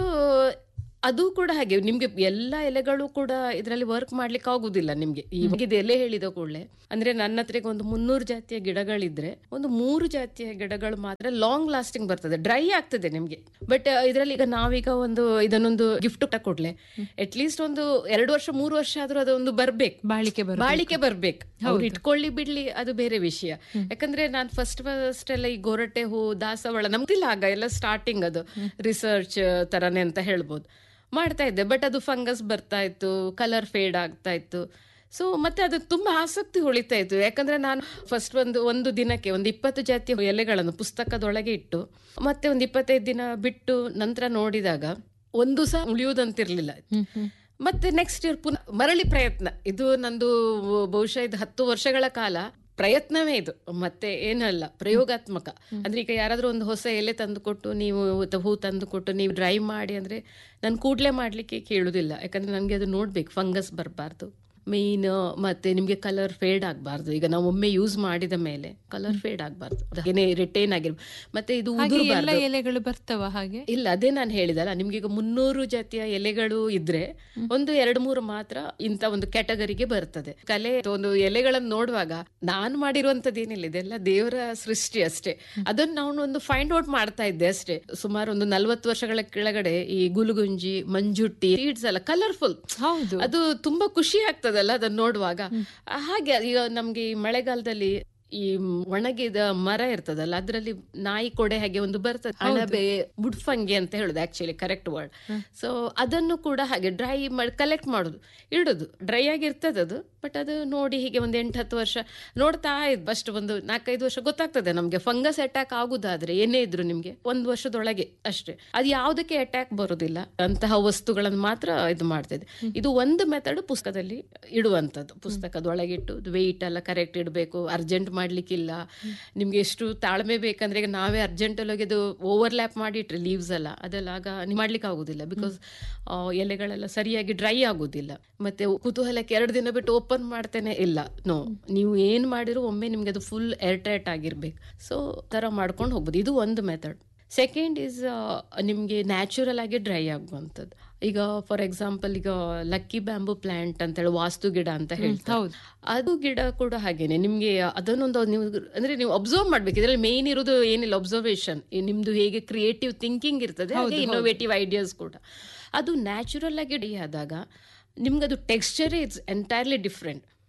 ಅದು ಕೂಡ ಹಾಗೆ ನಿಮ್ಗೆ ಎಲ್ಲ ಎಲೆಗಳು ಕೂಡ ಇದರಲ್ಲಿ ವರ್ಕ್ ಮಾಡ್ಲಿಕ್ಕೆ ಆಗುದಿಲ್ಲ ನಿಮ್ಗೆ ಇದು ಎಲೆ ಹೇಳಿದ ಕೂಡಲೇ ಅಂದ್ರೆ ನನ್ನ ಹತ್ರ ಈಗ ಒಂದು ಮುನ್ನೂರು ಜಾತಿಯ ಗಿಡಗಳಿದ್ರೆ ಒಂದು ಮೂರು ಜಾತಿಯ ಗಿಡಗಳು ಮಾತ್ರ ಲಾಂಗ್ ಲಾಸ್ಟಿಂಗ್ ಬರ್ತದೆ ಡ್ರೈ ಆಗ್ತದೆ ನಿಮ್ಗೆ ಬಟ್ ಇದರಲ್ಲಿ ಈಗ ನಾವೀಗ ಒಂದು ಇದನ್ನೊಂದು ಗಿಫ್ಟ್ ಕೊಡ್ಲೆ ಅಟ್ ಲೀಸ್ಟ್ ಒಂದು ಎರಡು ವರ್ಷ ಮೂರು ವರ್ಷ ಆದ್ರೂ ಅದೊಂದು ಬರ್ಬೇಕು ಬಾಳಿಕೆ ಬರ ಬಾಳಿಕೆ ಬರ್ಬೇಕು ಅವ್ರು ಇಟ್ಕೊಳ್ಳಿ ಬಿಡ್ಲಿ ಅದು ಬೇರೆ ವಿಷಯ ಯಾಕಂದ್ರೆ ನಾನು ಫಸ್ಟ್ ಫಸ್ಟ್ ಎಲ್ಲ ಈ ಗೊರಟೆ ಹೂ ದಾಸವಾಳ ನಮ್ದಿಲ್ಲ ಆಗ ಎಲ್ಲ ಸ್ಟಾರ್ಟಿಂಗ್ ಅದು ರಿಸರ್ಚ್ ತರನೇ ಅಂತ ಹೇಳ್ಬೋದು ಮಾಡ್ತಾ ಇದ್ದೆ ಬಟ್ ಅದು ಫಂಗಸ್ ಬರ್ತಾ ಇತ್ತು ಕಲರ್ ಫೇಡ್ ಆಗ್ತಾ ಇತ್ತು ಸೊ ಮತ್ತೆ ಅದು ತುಂಬಾ ಆಸಕ್ತಿ ಉಳಿತಾ ಇತ್ತು ಯಾಕಂದ್ರೆ ನಾನು ಫಸ್ಟ್ ಒಂದು ಒಂದು ದಿನಕ್ಕೆ ಒಂದು ಇಪ್ಪತ್ತು ಜಾತಿಯ ಎಲೆಗಳನ್ನು ಪುಸ್ತಕದೊಳಗೆ ಇಟ್ಟು ಮತ್ತೆ ಒಂದು ಇಪ್ಪತ್ತೈದು ದಿನ ಬಿಟ್ಟು ನಂತರ ನೋಡಿದಾಗ ಒಂದು ಸಹ ಉಳಿಯುವುದಂತಿರ್ಲಿಲ್ಲ ಮತ್ತೆ ನೆಕ್ಸ್ಟ್ ಇಯರ್ ಪುನಃ ಮರಳಿ ಪ್ರಯತ್ನ ಇದು ನಂದು ಬಹುಶಃ ಇದು ಹತ್ತು ವರ್ಷಗಳ ಕಾಲ ಪ್ರಯತ್ನವೇ ಇದು ಮತ್ತೆ ಏನಲ್ಲ ಪ್ರಯೋಗಾತ್ಮಕ ಅಂದ್ರೆ ಈಗ ಯಾರಾದ್ರೂ ಒಂದು ಹೊಸ ಎಲೆ ತಂದು ಕೊಟ್ಟು ನೀವು ಅಥವಾ ಹೂ ತಂದು ಕೊಟ್ಟು ನೀವು ಡ್ರೈ ಮಾಡಿ ಅಂದ್ರೆ ನಾನು ಕೂಡ್ಲೆ ಮಾಡ್ಲಿಕ್ಕೆ ಕೇಳುದಿಲ್ಲ ಯಾಕಂದ್ರೆ ನನಗೆ ಅದು ನೋಡ್ಬೇಕು ಫಂಗಸ್ ಬರಬಾರ್ದು ಮೇನ್ ಮತ್ತೆ ನಿಮ್ಗೆ ಕಲರ್ ಫೇಡ್ ಆಗಬಾರ್ದು ಈಗ ನಾವು ಒಮ್ಮೆ ಯೂಸ್ ಮಾಡಿದ ಮೇಲೆ ಕಲರ್ ಫೇಡ್ ಆಗಬಾರ್ದು ಏನೇ ರಿಟೈನ್ ಆಗಿರ್ಬೋದು ಮತ್ತೆ ಇದು ಹಾಗೆ ಎಲ್ಲ ಉದುರ್ಬಾರ್ದು ಎಲೆಗಳು ಬರ್ತವ ಹಾಗೆ ಇಲ್ಲ ಅದೇ ನಾನು ಹೇಳಿದಲ್ಲ ನಿಮ್ಗೆ ಈಗ ಮುನ್ನೂರು ಜಾತಿಯ ಎಲೆಗಳು ಇದ್ರೆ ಒಂದು ಎರಡು ಮೂರು ಮಾತ್ರ ಇಂತ ಒಂದು ಕ್ಯಾಟಗರಿಗೆ ಬರ್ತದೆ ಕಲೆ ಅಥವಾ ಒಂದು ಎಲೆಗಳನ್ನು ನೋಡುವಾಗ ನಾನು ಮಾಡಿರುವಂತದ್ದು ಏನಿಲ್ಲ ಇದೆಲ್ಲ ದೇವರ ಸೃಷ್ಟಿ ಅಷ್ಟೇ ಅದನ್ನ ನಾವು ಒಂದು ಫೈಂಡ್ ಔಟ್ ಮಾಡ್ತಾ ಇದ್ದೆ ಅಷ್ಟೇ ಸುಮಾರು ಒಂದು ನಲ್ವತ್ತು ವರ್ಷಗಳ ಕೆಳಗಡೆ ಈ ಗುಲುಗುಂಜಿ ಮಂಜುಟ್ಟಿ ಸೀಡ್ಸ್ ಎಲ್ಲ ಕಲರ್ಫುಲ್ ಹೌದು ಅದು ತುಂಬಾ ಖುಷಿ ಆಗ್ತದಲ್ಲ ಅದನ್ನ ನೋಡುವಾಗ ಹಾಗೆ ಈಗ ನಮ್ಗೆ ಈ ಮಳೆಗಾಲದಲ್ಲಿ ಈ ಒಣಗಿದ ಮರ ಇರ್ತದಲ್ಲ ಅದರಲ್ಲಿ ನಾಯಿ ಕೊಡೆ ಹಾಗೆ ಒಂದು ಬರ್ತದೆ ಅಣಬೆ ಬುಡ್ಫಂಗಿ ಅಂತ ಹೇಳುದು ಆಕ್ಚುಲಿ ಕರೆಕ್ಟ್ ವರ್ಡ್ ಸೊ ಅದನ್ನು ಕೂಡ ಹಾಗೆ ಡ್ರೈ ಮಾಡಿ ಕಲೆಕ್ಟ್ ಮಾಡುದು ಇಡುದು ಡ್ರೈ ಆಗಿರ್ತದೆ ಅದು ಬಟ್ ಅದು ನೋಡಿ ಹೀಗೆ ಒಂದು ಎಂಟು ಹತ್ತು ವರ್ಷ ನೋಡ್ತಾ ಇದ್ ಫಸ್ಟ್ ಒಂದು ನಾಲ್ಕೈದು ವರ್ಷ ಗೊತ್ತಾಗ್ತದೆ ನಮ್ಗೆ ಫಂಗಸ್ ಅಟ್ಯಾಕ್ ಆಗುದಾದ್ರೆ ಏನೇ ಇದ್ರು ನಿಮ್ಗೆ ಒಂದು ವರ್ಷದೊಳಗೆ ಅಷ್ಟೇ ಅದು ಯಾವುದಕ್ಕೆ ಅಟ್ಯಾಕ್ ಬರುದಿಲ್ಲ ಅಂತಹ ವಸ್ತುಗಳನ್ನು ಮಾತ್ರ ಇದು ಮಾಡ್ತಿದೆ ಇದು ಒಂದು ಮೆಥಡ್ ಪುಸ್ತಕದಲ್ಲಿ ಇಡುವಂಥದ್ದು ಪುಸ್ತಕದೊಳಗಿಟ್ಟು ವೆಯ್ಟ್ ಎಲ್ಲ ಕರೆಕ್ಟ್ ಇಡಬೇಕು ಅರ್ಜೆಂಟ್ ಮಾಡ್ಲಿಕ್ಕಿಲ್ಲ ನಿಮ್ಗೆ ಎಷ್ಟು ತಾಳ್ಮೆ ಬೇಕಂದ್ರೆ ಈಗ ನಾವೇ ಅರ್ಜೆಂಟ್ ಅಲ್ಲಿ ಇದು ಓವರ್ಲ್ಯಾಪ್ ಮಾಡಿಟ್ರೆ ಲೀವ್ಸ್ ಎಲ್ಲ ಅದೆಲ್ಲ ಆಗ ನೀವು ಮಾಡ್ಲಿಕ್ಕೆ ಆಗುದಿಲ್ಲ ಬಿಕಾಸ್ ಎಲೆಗಳೆಲ್ಲ ಸರಿಯಾಗಿ ಡ್ರೈ ಆಗುದಿಲ್ಲ ಮತ್ತೆ ಕುತೂಹಲಕ್ಕೆ ಎರಡು ದಿನ ಬಿಟ್ಟು ಓಪನ್ ಮಾಡ್ತೇನೆ ಇಲ್ಲ ನೋ ನೀವು ಏನ್ ಮಾಡಿದ್ರು ಒಮ್ಮೆ ನಿಮ್ಗೆ ಅದು ಫುಲ್ ಏರ್ ಟೈಟ್ ಆಗಿರ್ಬೇಕು ಸೊ ತರ ಮಾಡ್ಕೊಂಡು ಹೋಗ್ಬೋದು ಇದು ಒಂದು ಮೆಥಡ್ ಸೆಕೆಂಡ್ ಈಸ್ ನಿಮಗೆ ನ್ಯಾಚುರಲ್ ಆಗಿ ಡ್ರೈ ಆಗುವಂಥದ್ದು ಈಗ ಫಾರ್ ಎಕ್ಸಾಂಪಲ್ ಈಗ ಲಕ್ಕಿ ಬ್ಯಾಂಬೂ ಪ್ಲಾಂಟ್ ಅಂತ ಹೇಳಿ ವಾಸ್ತು ಗಿಡ ಅಂತ ಹೇಳ್ತಾರೆ ಹೌದು. ಅದು ಗಿಡ ಕೂಡ ಹಾಗೇನೆ ನಿಮ್ಗೆ ಅದನ್ನೊಂದು ನೀವು ಅಂದ್ರೆ ನೀವು ಅಬ್ಸರ್ವ್ ಮಾಡ್ಬೇಕು ಇದ್ರಲ್ಲಿ ಮೇನ್ ಇರೋದು ಏನಿಲ್ಲ ಅಬ್ಸರ್ವೇಷನ್ ನಿಮ್ದು ಹೇಗೆ ಕ್ರಿಯೇಟಿವ್ ಥಿಂಕಿಂಗ್ ಇರ್ತದೆ ಹಾಗೆ ಇನ್ನೋವೇಟಿವ್ ಐಡಿಯಾಸ್ ಕೂಡ ಅದು ನ್ಯಾಚುರಲ್ ಆಗಿ ಡಿ ಆದಾಗ ನಿಮ್ಗೆ ಅದು ಟೆಕ್ಸ್ಚರೇ ಇಟ್ಸ್ ಎಂಟೈರ್ಲಿ ಡಿಫ್ರೆಂಟ್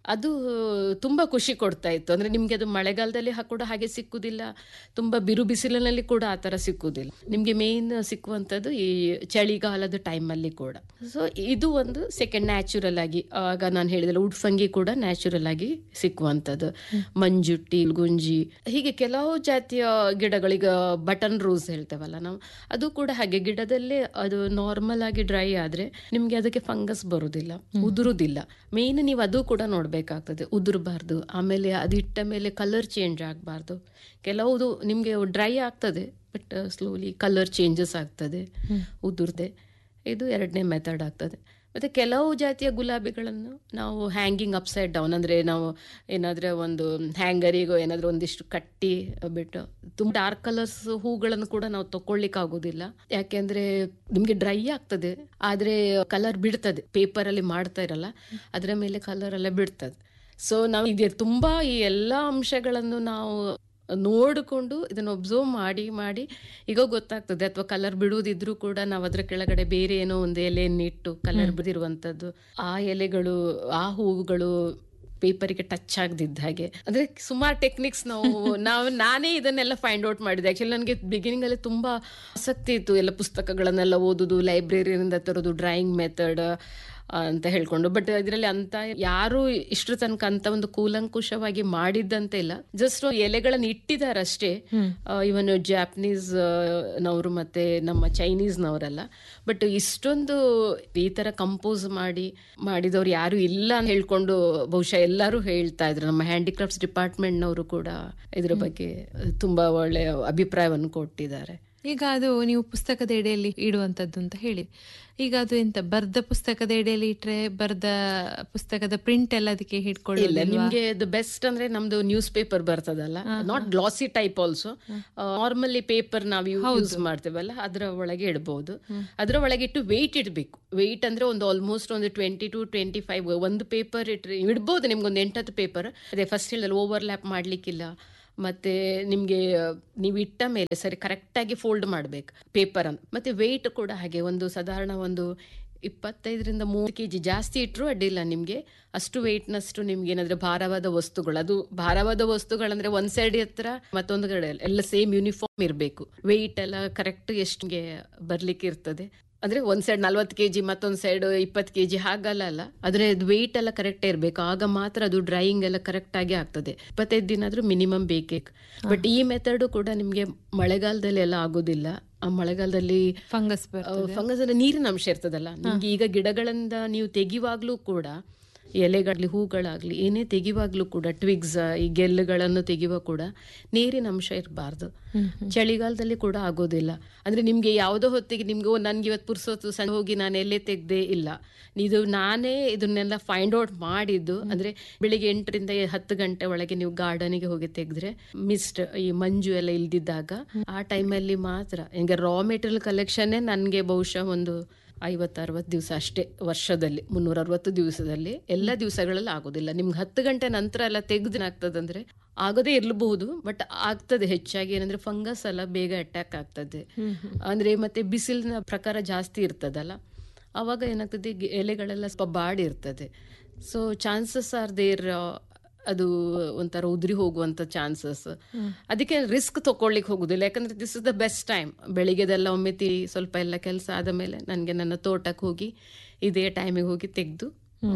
ಅದು ತುಂಬಾ ಖುಷಿ ಕೊಡ್ತಾ ಇತ್ತು ಅಂದ್ರೆ ನಿಮ್ಗೆ ಅದು ಮಳೆಗಾಲದಲ್ಲಿ ಹ- ಕೂಡ ಹಾಗೆ ಸಿಕ್ಕುದಿಲ್ಲ ತುಂಬಾ ಬಿರು ಬಿಸಿಲಿನಲ್ಲಿ ಕೂಡ ಆ ತರ ಸಿಕ್ಕುದಿಲ್ಲ ನಿಮ್ಗೆ ಮೇನ್ ಸಿಕ್ಕುವಂಥದ್ದು ಈ ಚಳಿಗಾಲದ ಟೈಮಲ್ಲಿ ಕೂಡ ಸೊ ಇದು ಒಂದು ಸೆಕೆಂಡ್ ನ್ಯಾಚುರಲ್ ಆಗಿ ಆಗ ನಾನು ಹೇಳಿದಲ್ಲ ಉಡ್ಫಂಗಿ ಕೂಡ ನ್ಯಾಚುರಲ್ ಆಗಿ ಸಿಕ್ಕುವಂಥದ್ದು ಮಂಜುಟ್ಟಿ ಗುಂಜಿ ಹೀಗೆ ಕೆಲವು ಜಾತಿಯ ಗಿಡಗಳೀಗ ಬಟನ್ ರೋಸ್ ಹೇಳ್ತೇವಲ್ಲ ನಾವು ಅದು ಕೂಡ ಹಾಗೆ ಗಿಡದಲ್ಲೇ ಅದು ನಾರ್ಮಲ್ ಆಗಿ ಡ್ರೈ ಆದ್ರೆ ನಿಮ್ಗೆ ಅದಕ್ಕೆ ಫಂಗಸ್ ಬರುದಿಲ್ಲ ಉದುರುದಿಲ್ಲ ಮೇನ್ ನೀವು ಅದು ಕೂಡ ನೋಡ್ಬೇಕಾಗ್ತದೆ ಉದುರಬಾರ್ದು ಆಮೇಲೆ ಅದಿಟ್ಟ ಮೇಲೆ ಕಲರ್ ಚೇಂಜ್ ಆಗಬಾರ್ದು ಕೆಲವುದು ನಿಮ್ಗೆ ಡ್ರೈ ಆಗ್ತದೆ ಬಟ್ ಸ್ಲೋಲಿ ಕಲರ್ ಚೇಂಜಸ್ ಆಗ್ತದೆ ಉದುರ್ದೆ ಇದು ಎರಡನೇ ಮೆಥಡ್ ಆಗ್ತದೆ ಮತ್ತೆ ಕೆಲವು ಜಾತಿಯ ಗುಲಾಬಿಗಳನ್ನು ನಾವು ಹ್ಯಾಂಗಿಂಗ್ ಅಪ್ಸೈಡ್ ಡೌನ್ ಅಂದ್ರೆ ನಾವು ಏನಾದ್ರೆ ಒಂದು ಹ್ಯಾಂಗರಿಗೋ ಏನಾದ್ರೂ ಒಂದಿಷ್ಟು ಕಟ್ಟಿ ಬಿಟ್ಟು ತುಂಬ ಡಾರ್ಕ್ ಕಲರ್ಸ್ ಹೂಗಳನ್ನು ಕೂಡ ನಾವು ತಕೊಳ್ಳಿಕ್ ಆಗೋದಿಲ್ಲ ಯಾಕೆಂದ್ರೆ ನಿಮ್ಗೆ ಡ್ರೈ ಆಗ್ತದೆ ಆದ್ರೆ ಕಲರ್ ಬಿಡ್ತದೆ ಪೇಪರ್ ಅಲ್ಲಿ ಮಾಡ್ತಾ ಇರಲ್ಲ ಅದರ ಮೇಲೆ ಕಲರ್ ಎಲ್ಲ ಬಿಡ್ತದೆ ಸೊ ನಾವು ಇದೆ ತುಂಬಾ ಈ ಎಲ್ಲಾ ಅಂಶಗಳನ್ನು ನಾವು ನೋಡಿಕೊಂಡು ಇದನ್ನು ಒಬ್ಸರ್ವ್ ಮಾಡಿ ಮಾಡಿ ಈಗ ಗೊತ್ತಾಗ್ತದೆ ಅಥವಾ ಕಲರ್ ಬಿಡುವುದಿದ್ರು ಕೂಡ ನಾವು ಅದ್ರ ಕೆಳಗಡೆ ಬೇರೆ ಏನೋ ಒಂದು ಎಲೆಯನ್ನಿಟ್ಟು ಕಲರ್ ಬಿದಿರುವಂತದ್ದು ಆ ಎಲೆಗಳು ಆ ಹೂವುಗಳು ಪೇಪರಿಗೆ ಟಚ್ ಆಗದಿದ್ದ ಹಾಗೆ ಅಂದ್ರೆ ಸುಮಾರು ಟೆಕ್ನಿಕ್ಸ್ ನಾವು ನಾವು ನಾನೇ ಇದನ್ನೆಲ್ಲ ಫೈಂಡ್ ಔಟ್ ಮಾಡಿದೆ ಆಕ್ಚುಲಿ ನನಗೆ ಬಿಗಿನಿಂಗ್ ಅಲ್ಲಿ ತುಂಬಾ ಆಸಕ್ತಿ ಇತ್ತು ಎಲ್ಲ ಪುಸ್ತಕಗಳನ್ನೆಲ್ಲ ಓದುದು ಲೈಬ್ರರಿಯಿಂದ ತರೋದು ಡ್ರಾಯಿಂಗ್ ಮೆಥಡ್ ಅಂತ ಹೇಳ್ಕೊಂಡು ಬಟ್ ಇದರಲ್ಲಿ ಅಂತ ಯಾರು ಇಷ್ಟರ ತನಕ ಅಂತ ಒಂದು ಕೂಲಂಕುಷವಾಗಿ ಮಾಡಿದ್ದಂತೆ ಇಲ್ಲ ಜಸ್ಟ್ ಎಲೆಗಳನ್ನ ಇಟ್ಟಿದಾರಷ್ಟೇ ಇವನ್ ಜಾಪನೀಸ್ ನವರು ಮತ್ತೆ ನಮ್ಮ ಚೈನೀಸ್ ನವರೆಲ್ಲ ಬಟ್ ಇಷ್ಟೊಂದು ಈ ತರ ಕಂಪೋಸ್ ಮಾಡಿ ಮಾಡಿದವ್ರು ಯಾರು ಇಲ್ಲ ಅಂತ ಹೇಳ್ಕೊಂಡು ಬಹುಶಃ ಎಲ್ಲರೂ ಹೇಳ್ತಾ ಇದ್ರು ನಮ್ಮ ಹ್ಯಾಂಡಿಕ್ರಾಫ್ಟ್ಸ್ ಡಿಪಾರ್ಟ್ಮೆಂಟ್ನವರು ಕೂಡ ಇದ್ರ ಬಗ್ಗೆ ತುಂಬಾ ಒಳ್ಳೆ ಅಭಿಪ್ರಾಯವನ್ನು ಕೊಟ್ಟಿದ್ದಾರೆ ಈಗ ಅದು ನೀವು ಪುಸ್ತಕದ ಎಡೆಯಲ್ಲಿ ಇಡುವಂತದ್ದು ಅಂತ ಹೇಳಿ ಈಗ ಅದು ಎಂತ ಬರ್ದ ಪುಸ್ತಕದ ಎಡೆಯಲ್ಲಿ ಇಟ್ರೆ ಬರ್ದ ಪುಸ್ತಕದ ಪ್ರಿಂಟ್ ಎಲ್ಲ ಅದಕ್ಕೆ ಇಲ್ಲ ಹಿಡ್ಕೊಳ್ಳಿ ನಿಮ್ಗೆ ದ ಬೆಸ್ಟ್ ಅಂದ್ರೆ ನಮ್ದು ನ್ಯೂಸ್ ಪೇಪರ್ ಬರ್ತದಲ್ಲ not glossy type also normally paper ನಾವು ಯೂಸ್ ಮಾಡ್ತೇವಲ್ಲ ಅದರ ಒಳಗೆ ಇಡಬಹುದು ಅದರ ಒಳಗೆ ಇಟ್ಟು ವೆಯ್ಟ್ ಇಡಬೇಕು ವೆಯ್ಟ್ ಅಂದ್ರೆ ಒಂದು ಆಲ್ಮೋಸ್ಟ್ ಒಂದು ಟ್ವೆಂಟಿ ಟು ಟ್ವೆಂಟಿ ಫೈವ್ ಒಂದು ಪೇಪರ್ ಇಟ್ರೆ ಇಡ್ಬೋದು ನಿಮ್ಗೆ ಒಂದು ಎಂಟತ್ತು ಪೇಪರ್ ಅದೇ ಫಸ್ಟ್ ಹೇಳಿದ್ರೆ ಓವರ್ಲ್ಯಾಪ್ ಮಾಡ್ಲಿಕ್ಕಿಲ್ಲ ಮತ್ತೆ ನಿಮ್ಗೆ ನೀವು ಇಟ್ಟ ಮೇಲೆ ಸರಿ ಕರೆಕ್ಟಾಗಿ ಫೋಲ್ಡ್ ಮಾಡ್ಬೇಕು ಪೇಪರ್ ಅನ್ನು ಮತ್ತೆ ವೆಯ್ಟ್ ಕೂಡ ಹಾಗೆ ಒಂದು ಸಾಧಾರಣ ಒಂದು ಇಪ್ಪತ್ತೈದರಿಂದ ಮೂವತ್ತು ಕೆ ಜಿ ಜಾಸ್ತಿ ಇಟ್ಟರು ಅಡ್ಡಿಲ್ಲ ನಿಮಗೆ ಅಷ್ಟು ವೆಯ್ಟ್ನಷ್ಟು ನಿಮ್ಗೆ ಏನಾದ್ರೆ ಭಾರವಾದ ವಸ್ತುಗಳು ಅದು ಭಾರವಾದ ವಸ್ತುಗಳಂದ್ರೆ ಒಂದ್ ಸೈಡ್ ಹತ್ರ ಮತ್ತೊಂದು ಕಡೆ ಎಲ್ಲ ಸೇಮ್ ಯೂನಿಫಾರ್ಮ್ ಇರಬೇಕು ವೆಯ್ಟ್ ಎಲ್ಲ ಕರೆಕ್ಟ್ ಎಷ್ಟಿಗೆ ಬರ್ಲಿಕ್ಕೆ ಇರ್ತದೆ ಅಂದ್ರೆ ಒಂದ್ ಸೈಡ್ ನಲ್ವತ್ತು ಕೆಜಿ ಮತ್ತೊಂದ್ ಸೈಡ್ ಇಪ್ಪತ್ತು ಕೆಜಿ ಹಾಗಲ್ಲ ಅಲ್ಲ ಆದ್ರೆ ವೆಯ್ಟ್ ಎಲ್ಲ ಕರೆಕ್ಟ್ ಇರಬೇಕು ಆಗ ಮಾತ್ರ ಅದು ಡ್ರೈಯಿಂಗ್ ಎಲ್ಲ ಕರೆಕ್ಟ್ ಆಗಿ ಆಗ್ತದೆ ಇಪ್ಪತ್ತೈದು ದಿನ ಆದ್ರೂ ಮಿನಿಮಮ್ ಬೇಕೇ ಬಟ್ ಈ ಮೆಥಡ್ ಕೂಡ ನಿಮ್ಗೆ ಮಳೆಗಾಲದಲ್ಲಿ ಎಲ್ಲ ಆಗೋದಿಲ್ಲ ಆ ಮಳೆಗಾಲದಲ್ಲಿ ಫಂಗಸ್ ಫಂಗಸ್ ಅಂದ್ರೆ ನೀರಿನ ಅಂಶ ಇರ್ತದಲ್ಲ ನಿಮ್ಗೆ ಈಗ ಗಿಡಗಳಿಂದ ನೀವು ತೆಗಿವಾಗ್ಲೂ ಕೂಡ ಎಲೆಗಾಗ್ಲಿ ಹೂಗಳಾಗ್ಲಿ ಏನೇ ತೆಗಿವಾಗ್ಲೂ ಕೂಡ ಟ್ವಿಗ್ಸ್ ಈ ಗೆಲ್ಲುಗಳನ್ನು ತೆಗಿಯುವ ಕೂಡ ನೀರಿನ ಅಂಶ ಇರಬಾರ್ದು ಚಳಿಗಾಲದಲ್ಲಿ ಕೂಡ ಆಗೋದಿಲ್ಲ ಅಂದ್ರೆ ನಿಮ್ಗೆ ಯಾವುದೋ ಹೊತ್ತಿಗೆ ನಿಮ್ಗೆ ಓ ನನ್ಗೆ ಇವತ್ತು ಪುರ್ಸೊತ್ತು ಸಣ್ಣ ಹೋಗಿ ನಾನು ಎಲ್ಲೇ ತೆಗ್ದೆ ಇಲ್ಲ ಇದು ನಾನೇ ಇದನ್ನೆಲ್ಲ ಫೈಂಡ್ ಔಟ್ ಮಾಡಿದ್ದು ಅಂದ್ರೆ ಬೆಳಿಗ್ಗೆ ಎಂಟರಿಂದ ಹತ್ತು ಗಂಟೆ ಒಳಗೆ ನೀವು ಗಾರ್ಡನಿಗೆ ಹೋಗಿ ತೆಗೆದ್ರೆ ಮಿಸ್ಟ್ ಈ ಮಂಜು ಎಲ್ಲ ಇಲ್ದಿದ್ದಾಗ ಆ ಟೈಮಲ್ಲಿ ಮಾತ್ರ ಈಗ ರಾ ಮೆಟೀರಿಯಲ್ ಕಲೆಕ್ಷನ್ನೇ ನನಗೆ ಬಹುಶಃ ಒಂದು ಐವತ್ತು ಅರವತ್ತು ದಿವಸ ಅಷ್ಟೇ ವರ್ಷದಲ್ಲಿ ಮುನ್ನೂರ ಅರವತ್ತು ದಿವಸದಲ್ಲಿ ಎಲ್ಲ ದಿವಸಗಳಲ್ಲಿ ಆಗೋದಿಲ್ಲ ನಿಮ್ಗೆ ಹತ್ತು ಗಂಟೆ ನಂತರ ಎಲ್ಲ ತೆಗ್ದಿನಾಗ್ತದಂದ್ರೆ ಆಗದೇ ಇರಬಹುದು ಬಟ್ ಆಗ್ತದೆ ಹೆಚ್ಚಾಗಿ ಏನಂದ್ರೆ ಫಂಗಸ್ ಎಲ್ಲ ಬೇಗ ಅಟ್ಯಾಕ್ ಆಗ್ತದೆ ಅಂದ್ರೆ ಮತ್ತೆ ಬಿಸಿಲಿನ ಪ್ರಕಾರ ಜಾಸ್ತಿ ಇರ್ತದಲ್ಲ ಅವಾಗ ಏನಾಗ್ತದೆ ಗಿ- ಎಲೆಗಳೆಲ್ಲ ಸ್ವಲ್ಪ ಬಾಡಿರ್ತದೆ ಸೊ ಚಾನ್ಸಸ್ ಆರ್ ದೇರ್ ಅದು ಒಂಥರ ಉದುರಿ ಹೋಗುವಂತ ಚಾನ್ಸಸ್ ಅದಕ್ಕೆ ರಿಸ್ಕ್ ತಗೊಳ್ಳಿಕ್ಕೆ ಹೋಗುದಿಲ್ಲ ಯಾಕಂದ್ರೆ this is the best time ಬೆಳಿಗ್ಗೆದೆಲ್ಲ ಒಮ್ಮೆ ತಿ ಸ್ವಲ್ಪ ಎಲ್ಲ ಕೆಲಸ ಆದ ಮೇಲೆ ನನಗೆ ನನ್ನ ತೋಟಕ್ಕೆ ಹೋಗಿ ಇದೇ ಟೈಮಿಗೆ ಹೋಗಿ ತೆಗೆದು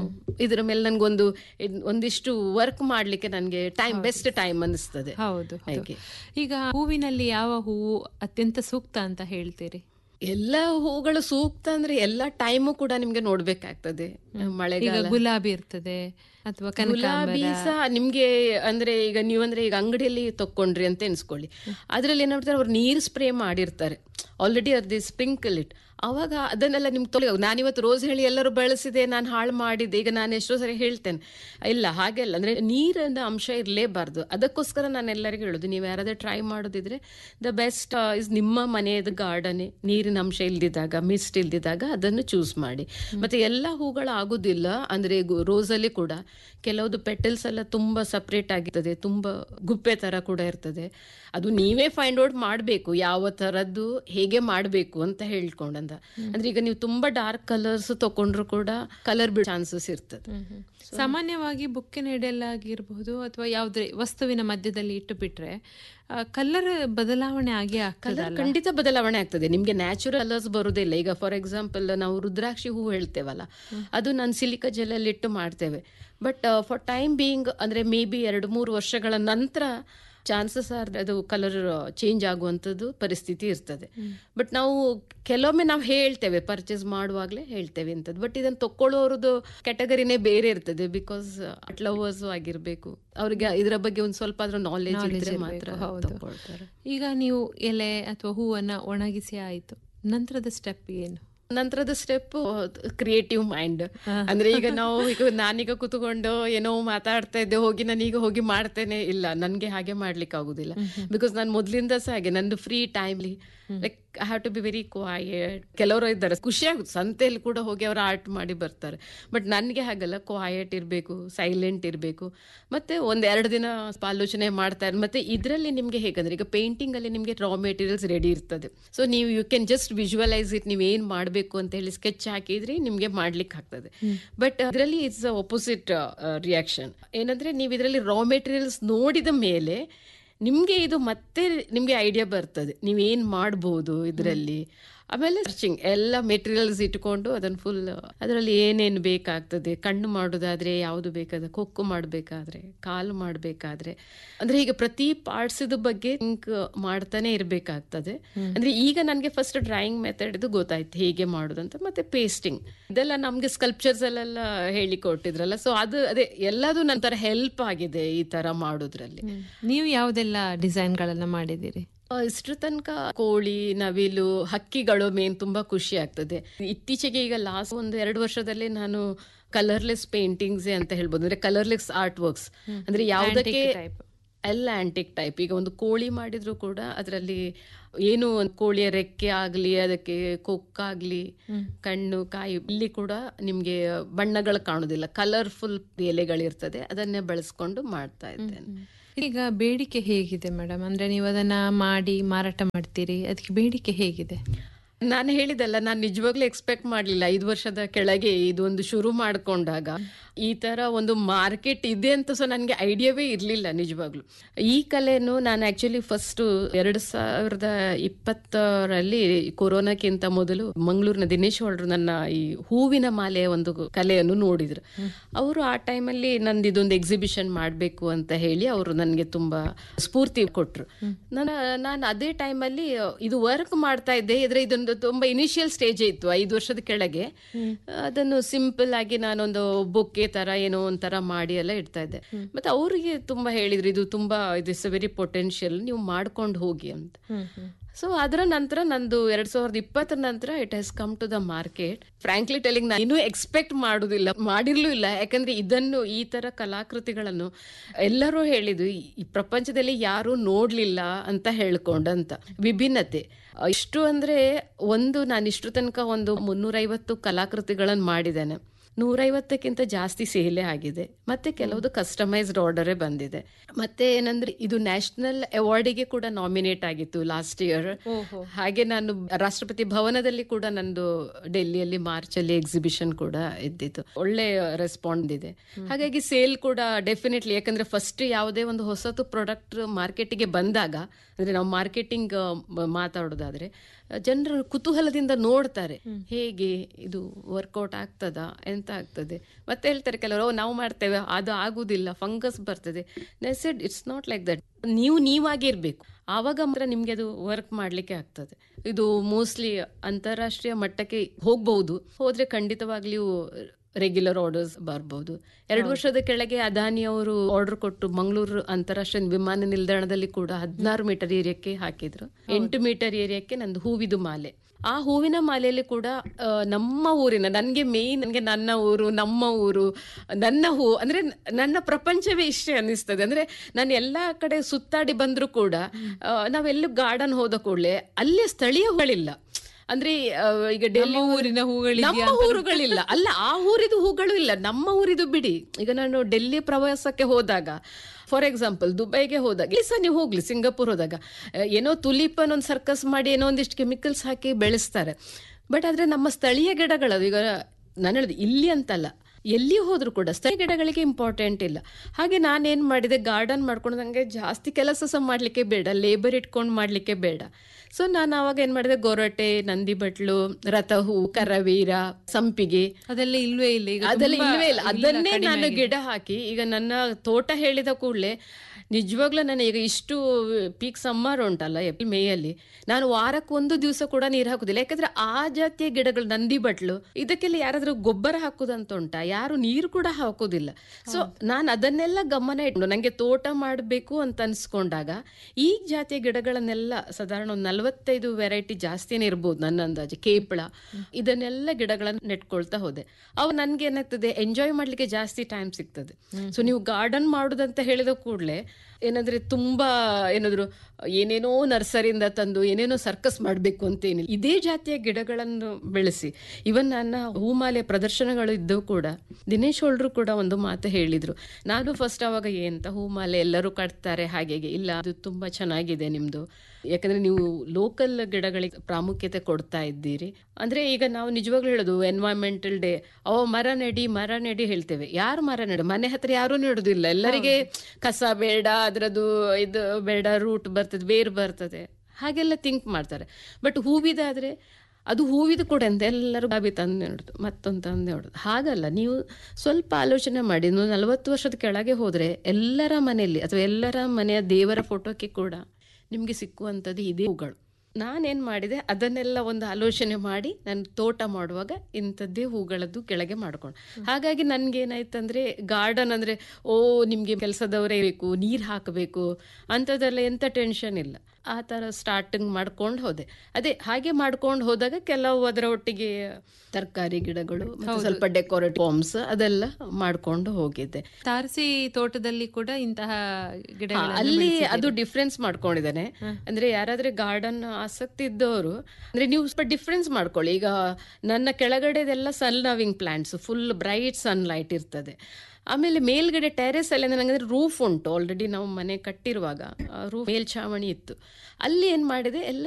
ಇದರ ಮೇಲೆ ನನ್ಗೊಂದು ಇದ್- ಒಂದಿಷ್ಟು ವರ್ಕ್ ಮಾಡ್ಲಿಕ್ಕೆ ನನಗೆ ಟೈಮ್ ಬೆಸ್ಟ್ ಟೈಮ್ ಅನಿಸ್ತದೆ ಹೌದು ಹೌದು. ಹಾಗೆ. ಈಗ ಹೂವಿನಲ್ಲಿ ಯಾವ ಹೂವು ಅತ್ಯಂತ ಸೂಕ್ತ ಅಂತ ಹೇಳ್ತೀರಿ ಎಲ್ಲ ಹೂಗಳು ಸೂಕ್ತ ಅಂದ್ರೆ ಎಲ್ಲ ಟೈಮು ಕೂಡ ನಿಮ್ಗೆ ನೋಡ್ಬೇಕಾಗ್ತದೆ ಈಗ ಮಳೆಗಾಲ ಗುಲಾಬಿ ಇರ್ತದೆ ಅಥವಾ ಗುಲಾಬಿ ಕನಕಾಂಬರ ಸಹ ನಿಮ್ಗೆ ಅಂದ್ರೆ ಈಗ ನೀವಂದ್ರೆ ಈಗ ಅಂಗಡಿಯಲ್ಲಿ ತಕೊಂಡ್ರಿ ಅಂತ ಎನ್ಸ್ಕೊಳ್ಳಿ ಅದ್ರಲ್ಲಿ ಏನ್ ಮಾಡ್ತಾರೆ ಅವ್ರು ನೀರು ಸ್ಪ್ರೇ ಮಾಡಿರ್ತಾರೆ ಆಲ್ರೆಡಿ ಅದು ಸ್ಪ್ರಿಂಕಲ್ ಇಟ್ ಅವಾಗ ಅದನ್ನೆಲ್ಲ ನಿಮ್ಗೆ ತೊಳೆ ನಾನಿವತ್ತು ರೋಸ್ ಹೇಳಿ ಎಲ್ಲರೂ ಬೆಳೆಸಿದೆ ನಾನು ಹಾಳು ಮಾಡಿದ್ದೆ ಈಗ ನಾನು ಎಷ್ಟೋ ಸರಿ ಹೇಳ್ತೇನೆ ಇಲ್ಲ ಹಾಗೆಲ್ಲ ಅಂದ್ರೆ ನೀರಿನ ಅಂಶ ಇರಲೇಬಾರ್ದು ಅದಕ್ಕೋಸ್ಕರ ನಾನು ಎಲ್ಲರಿಗೂ ಹೇಳೋದು ನೀವು ಯಾರಾದ್ರೂ ಟ್ರೈ ಮಾಡೋದಿದ್ರೆ ದ ಬೆಸ್ಟ್ ಇಸ್ ನಿಮ್ಮ ಮನೆಯದ ಗಾರ್ಡನ್ ನೀರಿನ ಅಂಶ ಇಲ್ದಿದ್ದಾಗ ಮಿಸ್ಟ್ ಇಲ್ದಿದ್ದಾಗ ಅದನ್ನು ಚೂಸ್ ಮಾಡಿ ಮತ್ತೆ ಎಲ್ಲ ಹೂಗಳು ಆಗುದಿಲ್ಲ ಅಂದ್ರೆ ರೋಸ್ ಅಲ್ಲಿ ಕೂಡ ಕೆಲವುದು ಪೆಟಲ್ಸ್ ಎಲ್ಲ ತುಂಬಾ ಸಪ್ರೇಟ್ ಆಗಿರ್ತದೆ ತುಂಬಾ ಗುಪ್ಪೆ ತರ ಕೂಡ ಇರ್ತದೆ ಅದು ನೀವೇ ಫೈಂಡ್ ಔಟ್ ಮಾಡಬೇಕು ಯಾವ ತರದ್ದು ಹೇಗೆ ಮಾಡಬೇಕು ಅಂತ ಹೇಳ್ಕೊಂಡು ಅಂದ್ರೆ ಚಂದ ಅಂದ್ರೆ ಈಗ ನೀವು ತುಂಬಾ ಡಾರ್ಕ್ ಕಲರ್ಸ್ ತಕೊಂಡ್ರು ಕೂಡ ಕಲರ್ ಬಿಡೋ ಚಾನ್ಸಸ್ ಇರ್ತದೆ ಸಾಮಾನ್ಯವಾಗಿ ಬುಕ್ಕಿನ ಎಡೆಯಲ್ಲಾಗಿರಬಹುದು ಅಥವಾ ಯಾವುದೇ ವಸ್ತುವಿನ ಮಧ್ಯದಲ್ಲಿ ಇಟ್ಟು ಬಿಟ್ರೆ ಕಲರ್ ಬದಲಾವಣೆ ಆಗೇ ಕಲರ್ ಆಗ್ತದಲ್ಲ ಖಂಡಿತ ಬದಲಾವಣೆ ಆಗ್ತದೆ ನಿಮ್ಗೆ ನ್ಯಾಚುರಲ್ ಕಲರ್ಸ್ ಬರುವುದಿಲ್ಲ ಈಗ ಫಾರ್ ಎಕ್ಸಾಂಪಲ್ ನಾವು ರುದ್ರಾಕ್ಷಿ ಹೂ ಹೇಳ್ತೇವಲ್ಲ ಅದು ನಾನು ಸಿಲಿಕ ಜೆಲ್ಲಲ್ಲಿ ಇಟ್ಟು ಮಾಡ್ತೇವೆ ಬಟ್ ಫಾರ್ ಟೈಮ್ ಬೀಯಿಂಗ್ ಅಂದ್ರೆ ಮೇ ಬಿ ಎರಡು ಮೂರು ವರ್ಷಗಳ ನಂತರ ಚಾನ್ಸಸ್ ಆರ್ ಅದು ಕಲರ್ ಚೇಂಜ್ ಆಗುವಂಥದ್ದು ಪರಿಸ್ಥಿತಿ ಇರ್ತದೆ ಬಟ್ ನಾವು ಕೆಲವೊಮ್ಮೆ ನಾವು ಹೇಳ್ತೇವೆ ಪರ್ಚೇಸ್ ಮಾಡುವಾಗಲೇ ಹೇಳ್ತೇವೆ ಅಂತದ್ದು ಬಟ್ ಇದನ್ನು ತಕ್ಕೊಳ್ಳೋರದ್ದು ಕ್ಯಾಟಗರಿನೇ ಬೇರೆ ಇರ್ತದೆ ಬಿಕಾಸ್ ಆರ್ಟ್ ಲವರ್ಸ್ ಆಗಿರ್ಬೇಕು ಅವ್ರಿಗೆ ಇದರ ಬಗ್ಗೆ ಒಂದು ಸ್ವಲ್ಪ ಆದ್ರೂ ನಾಲೆಜ್ ಇದ್ರೆ ಮಾತ್ರ ಹೌದು ತಗೊಳ್ತಾರೆ ಈಗ ನೀವು ಎಲೆ ಅಥವಾ ಹೂವನ್ನ ಒಣಗಿಸಿ ಆಯ್ತು ನಂತರದ ಸ್ಟೆಪ್ ಏನು ನಂತರದ ಸ್ಟೆಪ್ ಕ್ರಿಯೇಟಿವ್ ಮೈಂಡ್ ಅಂದ್ರೆ ಈಗ ನಾವು ಈಗ ನಾನೀಗ ಕುತ್ಕೊಂಡು ಏನೋ ಮಾತಾಡ್ತಾ ಇದ್ದೆ ಹೋಗಿ ನಾನೀಗ ಹೋಗಿ ಮಾಡ್ತೇನೆ ಇಲ್ಲ ನನ್ಗೆ ಹಾಗೆ ಮಾಡ್ಲಿಕ್ಕೆ ಆಗುದಿಲ್ಲ ಬಿಕಾಸ್ ನಾನು ಮೊದ್ಲಿಂದ ಸಹ ಹಾಗೆ ನಂದು ಫ್ರೀ ಟೈಮ್ಲಿ like I have to be very quiet ಕೆಲವರು ಇದ್ದಾರೆ ಖುಷಿ ಆಗುತ್ತೆ ಸಂತೆಯಲ್ಲಿ ಕೂಡ ಹೋಗಿ ಅವರು ಆರ್ಟ್ ಮಾಡಿ ಬರ್ತಾರೆ ಬಟ್ ನನಗೆ ಹಾಗಲ್ಲ ಕ್ವಾಯೆಟ್ ಇರಬೇಕು ಸೈಲೆಂಟ್ ಇರಬೇಕು ಮತ್ತೆ ಒಂದ್ ಎರಡು ದಿನ ಸ್ವಲ್ಪ ಆಲೋಚನೆ ಮಾಡ್ತಾರೆ ಮತ್ತೆ ಇದರಲ್ಲಿ ನಿಮ್ಗೆ ಹೇಗಂದ್ರೆ ಈಗ ಪೇಂಟಿಂಗ್ ಅಲ್ಲಿ ನಿಮ್ಗೆ ರಾ ಮೆಟೀರಿಯಲ್ಸ್ ರೆಡಿ ಇರ್ತದೆ ಸೊ ನೀವು you can just visualise it ನೀವು ಏನ್ ಮಾಡಬೇಕು ಅಂತ ಹೇಳಿ ಸ್ಕೆಚ್ ಹಾಕಿದ್ರೆ ನಿಮ್ಗೆ ಮಾಡ್ಲಿಕ್ಕೆ ಆಗ್ತದೆ ಬಟ್ ಇದರಲ್ಲಿ ಇಟ್ಸ್ ಅಪೋಸಿಟ್ ರಿಯಾಕ್ಷನ್ ಏನಂದ್ರೆ ನೀವು ಇದರಲ್ಲಿ ರಾ ಮೆಟೀರಿಯಲ್ಸ್ ನೋಡಿದ ಮೇಲೆ ನಿಮ್ಗೆ ಇದು ಮತ್ತೆ ನಿಮ್ಗೆ ಐಡಿಯಾ ಬರ್ತದೆ ನೀವೇನ್ ಮಾಡ್ಬೋದು ಇದರಲ್ಲಿ ಆಮೇಲೆ ಸರ್ಚಿಂಗ್ ಎಲ್ಲ ಮೆಟೀರಿಯಲ್ಸ್ ಇಟ್ಕೊಂಡು ಅದನ್ನು ಫುಲ್ ಅದರಲ್ಲಿ ಏನೇನು ಬೇಕಾಗ್ತದೆ ಕಣ್ಣು ಮಾಡೋದಾದ್ರೆ ಯಾವುದು ಬೇಕಾದ್ರೆ ಕೊಕ್ಕು ಮಾಡಬೇಕಾದ್ರೆ ಕಾಲು ಮಾಡಬೇಕಾದ್ರೆ ಅಂದ್ರೆ ಈಗ ಪ್ರತಿ ಪಾರ್ಟ್ಸ್ ಬಗ್ಗೆ ಥಿಂಕ್ ಮಾಡ್ತಾನೆ ಇರಬೇಕಾಗ್ತದೆ ಅಂದ್ರೆ ಈಗ ನನಗೆ ಫಸ್ಟ್ ಡ್ರಾಯಿಂಗ್ ಮೆಥಡ್ ಇದು ಗೊತ್ತಾಯ್ತು ಹೇಗೆ ಮಾಡೋದಂತ ಮತ್ತೆ ಪೇಸ್ಟಿಂಗ್ ಇದೆಲ್ಲ ನಮ್ಗೆ ಸ್ಕಲ್ಪ್ಚರ್ಸ್ ಅಲ್ಲೆಲ್ಲ ಹೇಳಿ ಕೊಟ್ಟಿದ್ರಲ್ಲ ಸೊ ಅದು ಅದೇ ಎಲ್ಲದೂ ನಂತರ ಹೆಲ್ಪ್ ಆಗಿದೆ ಈ ತರ ಮಾಡೋದ್ರಲ್ಲಿ ನೀವು ಯಾವುದೆಲ್ಲ ಡಿಸೈನ್ಗಳನ್ನ ಮಾಡಿದ್ದೀರಿ ಆ, ಇಷ್ಟ್ರ ತನಕ ಕೋಳಿ ನವಿಲು ಹಕ್ಕಿಗಳು ಮೇನ್ ತುಂಬಾ ಖುಷಿ ಆಗ್ತದೆ ಇತ್ತೀಚೆಗೆ ಈಗ ಲಾಸ್ಟ್ ಒಂದು ಎರಡು ವರ್ಷದಲ್ಲಿ ನಾನು ಕಲರ್ಲೆಸ್ ಪೇಂಟಿಂಗ್ಸ್ ಅಂತ ಹೇಳ್ಬೋದು ಅಂದ್ರೆ ಕಲರ್ಲೆಸ್ ಆರ್ಟ್ ವರ್ಕ್ಸ್ ಅಂದ್ರೆ ಯಾವುದಕ್ಕೆ ಎಲ್ಲ ಆಂಟಿಕ್ ಟೈಪ್ ಈಗ ಒಂದು ಕೋಳಿ ಮಾಡಿದ್ರು ಕೂಡ ಅದರಲ್ಲಿ ಏನು ಒಂದು ಕೋಳಿಯ ರೆಕ್ಕೆ ಆಗ್ಲಿ ಅದಕ್ಕೆ ಕೊಕ್ಕಾಗ್ಲಿ ಕಣ್ಣು ಕಾಯಿ ಇಲ್ಲಿ ಕೂಡ ನಿಮ್ಗೆ ಬಣ್ಣಗಳು ಕಾಣುದಿಲ್ಲ ಕಲರ್ಫುಲ್ ಎಲೆಗಳಿರ್ತದೆ ಅದನ್ನೇ ಬಳಸ್ಕೊಂಡು ಮಾಡ್ತಾ ಇದ್ದೇನೆ ಈಗ ಬೇಡಿಕೆ ಹೇಗಿದೆ ಮೇಡಮ್ ಅಂದ್ರೆ ನೀವು ಅದನ್ನ ಮಾಡಿ ಮಾರಾಟ ಮಾಡ್ತೀರಿ ಅದಕ್ಕೆ ಬೇಡಿಕೆ ಹೇಗಿದೆ ನಾನು ಹೇಳಿದಲ್ಲ ನಾನು ನಿಜವಾಗ್ಲೂ ಎಕ್ಸ್ಪೆಕ್ಟ್ ಮಾಡಲಿಲ್ಲ ಐದು ವರ್ಷದ ಕೆಳಗೆ ಇದೊಂದು ಶುರು ಮಾಡ್ಕೊಂಡಾಗ ಈ ತರ ಒಂದು ಮಾರ್ಕೆಟ್ ಇದೆ ಅಂತ ಸಹ ನನಗೆ ಐಡಿಯಾವೇ ಇರಲಿಲ್ಲ ನಿಜವಾಗ್ಲು ಈ ಕಲೆನು ನಾನು ಆಕ್ಚುಲಿ ಫಸ್ಟ್ ಎರಡು ಸಾವಿರದ ಇಪ್ಪತ್ತರಲ್ಲಿ ಕೊರೋನಾಕ್ಕಿಂತ ಮೊದಲು ಮಂಗಳೂರಿನ ದಿನೇಶ್ ಹೊಳ್ರು ನನ್ನ ಈ ಹೂವಿನ ಮಾಲೆಯ ಒಂದು ಕಲೆಯನ್ನು ನೋಡಿದ್ರು ಅವರು ಆ ಟೈಮಲ್ಲಿ ನಂದು ಇದೊಂದು ಎಕ್ಸಿಬಿಷನ್ ಮಾಡಬೇಕು ಅಂತ ಹೇಳಿ ಅವರು ನನಗೆ ತುಂಬಾ ಸ್ಫೂರ್ತಿ ಕೊಟ್ರು ನಾನು ನಾನು ಅದೇ ಟೈಮಲ್ಲಿ ಇದು ವರ್ಕ್ ಮಾಡ್ತಾ ಇದ್ದೆ ಇದ್ರೆ ಇದೊಂದು ತುಂಬಾ ಇನಿಷಿಯಲ್ ಸ್ಟೇಜ್ ಇತ್ತು ಐದು ವರ್ಷದ ಕೆಳಗೆ ಅದನ್ನು ಸಿಂಪಲ್ ಆಗಿ ನಾನೊಂದು ಬೊಕ್ಕೆ ತರ ಏನೋ ಒಂಥರ ಮಾಡಿ ಎಲ್ಲ ಇಡ್ತಾ ಇದ್ದೆ ಮತ್ತೆ ಅವರಿಗೆ ತುಂಬಾ ಹೇಳಿದ್ರು ಇದು ತುಂಬಾ ಇಸ್ ವೆರಿ ಪೊಟೆನ್ಷಿಯಲ್ ನೀವು ಮಾಡ್ಕೊಂಡು ಹೋಗಿ ಅಂತ ಸೊ ಅದರ ನಂತರ ನಂದು ಎರಡ್ ಸಾವಿರದ ಇಪ್ಪತ್ತರ ನಂತರ it has come to the market frankly telling ನಾನು ಇನ್ನೂ ಎಕ್ಸ್ಪೆಕ್ಟ್ ಮಾಡುದಿಲ್ಲ ಮಾಡಿರ್ಲೂ ಇಲ್ಲ ಯಾಕಂದ್ರೆ ಇದನ್ನು ಈ ತರ ಕಲಾಕೃತಿಗಳನ್ನು ಎಲ್ಲರೂ ಹೇಳಿದ್ರು ಈ- ಈ ಪ್ರಪಂಚದಲ್ಲಿ ಯಾರು ನೋಡ್ಲಿಲ್ಲ ಅಂತ ಹೇಳ್ಕೊಂಡಂತ ವಿಭಿನ್ನತೆ ಇಷ್ಟು ಅಂದ್ರೆ ಒಂದು ನಾನು ಇಷ್ಟು ತನಕ ಒಂದು ಮುನ್ನೂರೈವತ್ತು ಕಲಾಕೃತಿಗಳನ್ನು ಮಾಡಿದ್ದೇನೆ ನೂರೈವತ್ತಕ್ಕಿಂತ ಜಾಸ್ತಿ ಸೇಲೆ ಆಗಿದೆ ಮತ್ತೆ ಕೆಲವುದು ಕಸ್ಟಮೈಸ್ಡ್ ಆರ್ಡರೇ ಬಂದಿದೆ ಮತ್ತೆ ಏನಂದ್ರೆ ಇದು ನ್ಯಾಷನಲ್ ಅವಾರ್ಡಿಗೆ ಕೂಡ ನಾಮಿನೇಟ್ ಆಗಿತ್ತು ಲಾಸ್ಟ್ ಇಯರ್ ಹಾಗೆ ನಾನು ರಾಷ್ಟ್ರಪತಿ ಭವನದಲ್ಲಿ ಕೂಡ ನಂದು ಡೆಲ್ಲಿಯಲ್ಲಿ ಮಾರ್ಚ್ ಅಲ್ಲಿ ಎಕ್ಸಿಬಿಷನ್ ಕೂಡ ಇದ್ದಿತ್ತು ಒಳ್ಳೆ ರೆಸ್ಪಾಂಡ್ ಇದೆ ಹಾಗಾಗಿ ಸೇಲ್ ಕೂಡ ಡೆಫಿನೆಟ್ಲಿ ಯಾಕಂದ್ರೆ ಫಸ್ಟ್ ಯಾವುದೇ ಒಂದು ಹೊಸತು ಪ್ರಾಡಕ್ಟ್ ಮಾರ್ಕೆಟಿಗೆ ಬಂದಾಗ ಅಂದ್ರೆ ನಾವು ಮಾರ್ಕೆಟಿಂಗ್ ಮಾತಾಡೋದಾದ್ರೆ ಜನರು ಕುತೂಹಲದಿಂದ ನೋಡ್ತಾರೆ ಹೇಗೆ ಇದು ವರ್ಕೌಟ್ ಆಗ್ತದಾ ಎಂತ ಆಗ್ತದೆ ಮತ್ತೆ ಹೇಳ್ತಾರೆ ಕೆಲವರು "ಓ, ನಾವು ಮಾಡ್ತೇವೆ ಅದು ಆಗುದಿಲ್ಲ ಫಂಗಸ್ ಬರ್ತದೆ said it's not like that ನೀವು ನೀವಾಗಿರ್ಬೇಕು ಆವಾಗ ಮಾತ್ರ ನಿಮ್ಗೆ ಅದು ವರ್ಕ್ ಮಾಡ್ಲಿಕ್ಕೆ ಆಗ್ತದೆ ಇದು ಮೋಸ್ಟ್ಲಿ ಅಂತಾರಾಷ್ಟ್ರೀಯ ಮಟ್ಟಕ್ಕೆ ಹೋಗ್ಬಹುದು ಹೋದ್ರೆ ಖಂಡಿತವಾಗ್ಲಿಯೂ ರೆಗ್ಯುಲರ್ ಆರ್ಡರ್ಸ್ ಬರ್ಬೋದು ಎರಡು ವರ್ಷದ ಕೆಳಗೆ ಅದಾನಿ ಅವರು ಆರ್ಡರ್ ಕೊಟ್ಟು ಮಂಗಳೂರು ಅಂತಾರಾಷ್ಟ್ರೀಯ ವಿಮಾನ ನಿಲ್ದಾಣದಲ್ಲಿ ಕೂಡ ಹದಿನಾರು ಮೀಟರ್ ಏರಿಯಾಕ್ಕೆ ಹಾಕಿದ್ರು ಎಂಟು ಮೀಟರ್ ಏರಿಯಾಕ್ಕೆ ನಂದು ಹೂವಿದು ಮಾಲೆ ಆ ಹೂವಿನ ಮಾಲೆಯಲ್ಲಿ ಕೂಡ ಆ, ನಮ್ಮ ಊರಿನ ನನಗೆ ಮೇನ್ ನನಗೆ ನನ್ನ ಊರು ನಮ್ಮ ಊರು ನನ್ನ ಹೂ ಅಂದ್ರೆ ನ- ನನ್ನ ಪ್ರಪಂಚವೇ ಇಷ್ಟೇ ಅನ್ನಿಸ್ತದೆ ಅಂದ್ರೆ ನಾನು ಎಲ್ಲಾ ಕಡೆ ಸುತ್ತಾಡಿ ಬಂದ್ರು ಕೂಡ ಆ, ನಾವೆಲ್ಲೂ ಗಾರ್ಡನ್ ಹೋದ ಕೂಡಲೇ ಅಲ್ಲೇ ಸ್ಥಳೀಯ ಹೂಗಳಿಲ್ಲ ಅಂದ್ರೆ ಆ, ಈಗ ಡೆಲ್ಲಿ ಊರಿನ ಹೂಗಳಿದ್ಯಾ ನಮ್ಮ ಊರುಗಳಿಲ್ಲ ಅಲ್ಲ ಆ ಊರಿದು ಹೂಗಳು ಇಲ್ಲ ನಮ್ಮ ಊರಿದು ಬಿಡಿ ಈಗ ನಾನು ಡೆಲ್ಲಿ ಪ್ರವಾಸಕ್ಕೆ ಹೋದಾಗ ಫಾರ್ ಎಕ್ಸಾಂಪಲ್ ದುಬೈಗೆ ಹೋದಾಗ ಇಲ್ಲಿ ಸಹ ನೀವು ಹೋಗ್ಲಿ ಸಿಂಗಾಪುರ್ ಹೋದಾಗ ಆ, ಏನೋ ತುಲಿಪ್ ಒಂದು ಸರ್ಕಸ್ ಮಾಡಿ ಏನೋ ಒಂದಿಷ್ಟು ಕೆಮಿಕಲ್ಸ್ ಹಾಕಿ ಬೆಳೆಸ್ತಾರೆ ಬಟ್ ಆದ್ರೆ ನಮ್ಮ ಸ್ಥಳೀಯ ಗಿಡಗಳು ಈಗ ನಾನು ಹೇಳಿದೆ ಇಲ್ಲಿ ಅಂತಲ್ಲ ಎಲ್ಲಿ ಹೋದ್ರು ಕೂಡ ಸ್ಥಳೀಯ ಗಿಡಗಳಿಗೆ ಇಂಪಾರ್ಟೆಂಟ್ ಇಲ್ಲ ಹಾಗೆ ನಾನೇನು ಮಾಡಿದೆ ಗಾರ್ಡನ್ ಮಾಡ್ಕೊಂಡು ನನಗೆ ಜಾಸ್ತಿ ಕೆಲಸ ಸಹ ಮಾಡಲಿಕ್ಕೆ ಬೇಡ ಲೇಬರ್ ಇಟ್ಕೊಂಡು ಮಾಡಲಿಕ್ಕೆ ಬೇಡ ಸೊ ನಾನು ಅವಾಗ ಏನು ಮಾಡಿದೆ ಗೊರಟೆ ನಂದಿ ಬಟ್ಲು ರಥಹೂ ಕರವೀರ ಸಂಪಿಗೆ ಅದೆಲ್ಲ ಇಲ್ವೇ ಇಲ್ಲ ಈಗ ಅದೆಲ್ಲ ತುಂಬಾ ಇಲ್ವೇ ಇಲ್ಲ ಇಲ್ಲ, ಅದನ್ನೇ ಕಡಿಮೆ ನಾನು ಆಗಿದೆ. ಗಿಡ ಹಾಕಿ ಈಗ ನನ್ನ ತೋಟ ಹೇಳಿದ ಕೂಡಲೇ ನಿಜವಾಗ್ಲೂ ನಾನು ಈಗ ಇಷ್ಟು ಪೀಕ್ ಸಮ್ಮರ್ ಉಂಟಲ್ಲ ಏಪ್ರಿಲ್ ಮೇಯಲ್ಲಿ ನಾನು ವಾರಕ್ಕೆ ಒಂದು ದಿವಸ ಕೂಡ ನೀರು ಹಾಕುದಿಲ್ಲ ಯಾಕಂದ್ರೆ ಆ ಜಾತಿಯ ಗಿಡಗಳು ನಂದಿ ಬಟ್ಲು ಇದಕ್ಕೆಲ್ಲ ಯಾರಾದ್ರೂ ಗೊಬ್ಬರ ಹಾಕುದಂತ ಉಂಟಾ ಯಾರು ನೀರು ಕೂಡ ಹಾಕೋದಿಲ್ಲ ಸೊ ನಾನು ಅದನ್ನೆಲ್ಲ ಗಮನ ಇಟ್ಟು ನಂಗೆ ತೋಟ ಮಾಡಬೇಕು ಅಂತ ಅನ್ಸ್ಕೊಂಡಾಗ ಈ ಜಾತಿಯ ಗಿಡಗಳನ್ನೆಲ್ಲ ಸಾಧಾರಣ ಒಂದು ನಲವತ್ತೈದು ವೆರೈಟಿ ಜಾಸ್ತಿನೇ ಇರ್ಬೋದು ನನ್ನ ಅಂದಾಜು ಕೇಪಳ ಇದನ್ನೆಲ್ಲ ಗಿಡಗಳನ್ನು ನೆಟ್ಕೊಳ್ತಾ ಹೋದೆ ಅವು ನನ್ಗೆ ಏನಾಗ್ತದೆ ಎಂಜಾಯ್ ಮಾಡ್ಲಿಕ್ಕೆ ಜಾಸ್ತಿ ಟೈಮ್ ಸಿಗ್ತದೆ ಸೊ ನೀವು ಗಾರ್ಡನ್ ಮಾಡುದಂತ ಹೇಳಿದ ಕೂಡಲೇ ಏನಂದ್ರೆ ತುಂಬಾ ಏನಾದ್ರು ಏನೇನೋ ನರ್ಸರಿಯಿಂದ ತಂದು ಏನೇನೋ ಸರ್ಕಸ್ ಮಾಡಬೇಕು ಅಂತೇನಿಲ್ಲ ಇದೇ ಜಾತಿಯ ಗಿಡಗಳನ್ನು ಬೆಳೆಸಿ ಇವನ್ ನನ್ನ ಹೂಮಾಲೆ ಪ್ರದರ್ಶನಗಳು ಇದ್ದವು ಕೂಡ ದಿನೇಶ್ ಹೊಳ್ರು ಕೂಡ ಒಂದು ಮಾತು ಹೇಳಿದ್ರು ನಾನು ಫಸ್ಟ್ ಅವಾಗ ಎಂತ ಹೂಮಾಲೆ ಎಲ್ಲರೂ ಕಟ್ತಾರೆ ಹಾಗೆ ಹೀಗೆ. ಇಲ್ಲ ಅದು ತುಂಬಾ ಚೆನ್ನಾಗಿದೆ ನಿಮ್ದು ಯಾಕಂದ್ರೆ ನೀವು ಲೋಕಲ್ ಗಿಡಗಳಿಗೆ ಪ್ರಾಮುಖ್ಯತೆ ಕೊಡ್ತಾ ಇದ್ದೀರಿ ಅಂದ್ರೆ ಈಗ ನಾವು ನಿಜವಾಗ್ಲೂ ಹೇಳೋದು ಎನ್ವೈರನ್ಮೆಂಟಲ್ ಡೇ ಅವ ಮರ ನೆಡಿ ಮರ ನೆಡಿ ಹೇಳ್ತೇವೆ ಯಾರು ಮರ ನೆಡ ಮನೆ ಹತ್ರ ಯಾರು ನೆಡುದಿಲ್ಲ ಎಲ್ಲರಿಗೆ ಕಸ ಬೇಡ ಅದ್ರದ್ದು ಇದು ಬೇಡ ರೂಟ್ ಬರ್ತದೆ ಬೇರು ಬರ್ತದೆ ಹಾಗೆಲ್ಲ ಥಿಂಕ್ ಮಾಡ್ತಾರೆ ಬಟ್ ಹೂವಿದಾದ್ರೆ ಅದು ಹೂವಿದು ಕೂಡ ಅಂತ ಎಲ್ಲರೂ ಬಾಬಿ ತಂದು ನೆಡುದು ಮತ್ತೊಂದು ತಂದು ನೆಡುದು ಹಾಗಲ್ಲ ನೀವು ಸ್ವಲ್ಪ ಆಲೋಚನೆ ಮಾಡಿ ನೀವು ನಲವತ್ತು ವರ್ಷದ ಕೆಳಗೆ ಹೋದ್ರೆ ಎಲ್ಲರ ಮನೆಯಲ್ಲಿ ಅಥವಾ ಎಲ್ಲರ ಮನೆಯ ದೇವರ ಫೋಟೋಕ್ಕೆ ಕೂಡ ನಿಮಗೆ ಸಿಕ್ಕುವಂಥದ್ದು ಇದೇ ಹೂಗಳು ನಾನೇನು ಮಾಡಿದೆ ಅದನ್ನೆಲ್ಲ ಒಂದು ಆಲೋಚನೆ ಮಾಡಿ ನಾನು ತೋಟ ಮಾಡುವಾಗ ಇಂಥದ್ದೇ ಹೂಗಳದ್ದು ಕೆಳಗೆ ಮಾಡ್ಕೊಂಡು ಹಾಗಾಗಿ ನನಗೇನಾಯ್ತಂದ್ರೆ ಗಾರ್ಡನ್ ಅಂದರೆ ಓ ನಿಮಗೆ ಕೆಲಸದವರೇ ಬೇಕು ನೀರು ಹಾಕಬೇಕು ಅಂಥದ್ದೆಲ್ಲ ಎಂಥ ಟೆನ್ಷನ್ ಇಲ್ಲ ಆ ಥರ ಸ್ಟಾರ್ಟಿಂಗ್ ಮಾಡ್ಕೊಂಡು ಹೋದೆ ಅದೇ ಹಾಗೆ ಮಾಡ್ಕೊಂಡು ಹೋದಾಗ ಕೆಲವು ಅದರ ಒಟ್ಟಿಗೆ ತರಕಾರಿ ಗಿಡಗಳು ಮತ್ತೆ ಸ್ವಲ್ಪ ಡೆಕೋರೇಟಿವ್ ಫಾರ್ಮ್ಸ್ ಅದೆಲ್ಲ ಮಾಡ್ಕೊಂಡು ಹೋಗಿದ್ದೆ ತಾರಸಿ ತೋಟದಲ್ಲಿ ಕೂಡ ಇಂತಹ ಹಾ, ಗಿಡಗಳನ್ನು ಅಲ್ಲಿ ಬೆಳೆಸಿದ್ದೀರಿ. ಅದು ಡಿಫ್ರೆನ್ಸ್ ಮಾಡ್ಕೊಂಡಿದ್ದೇನೆ ಅಂದ್ರೆ ಯಾರಾದ್ರೆ ಗಾರ್ಡನ್ ಆಸಕ್ತಿ ಇದ್ದವರು ಅಂದ್ರೆ ನೀವು ಸ್ವಲ್ಪ ಡಿಫ್ರೆನ್ಸ್ ಮಾಡ್ಕೊಳ್ಳಿ ಈಗ ನನ್ನ ಕೆಳಗಡೆದೆಲ್ಲ sun loving plants full bright sun light ಇರ್ತದೆ ಆಮೇಲೆ ಮೇಲ್ಗಡೆ ಟೆರೆಸ್ ಅಲ್ಲಿ ನನಗಂದ್ರೆ ರೂಫ್ ಉಂಟು ಆಲ್ರೆಡಿ ನಾವು ಮನೆ ಕಟ್ಟಿರುವಾಗ ರೂಫ್ ಮೇಲ್ಛಾವಣಿ ಇತ್ತು ಅಲ್ಲಿ ಏನ್ ಮಾಡಿದೆ ಎಲ್ಲ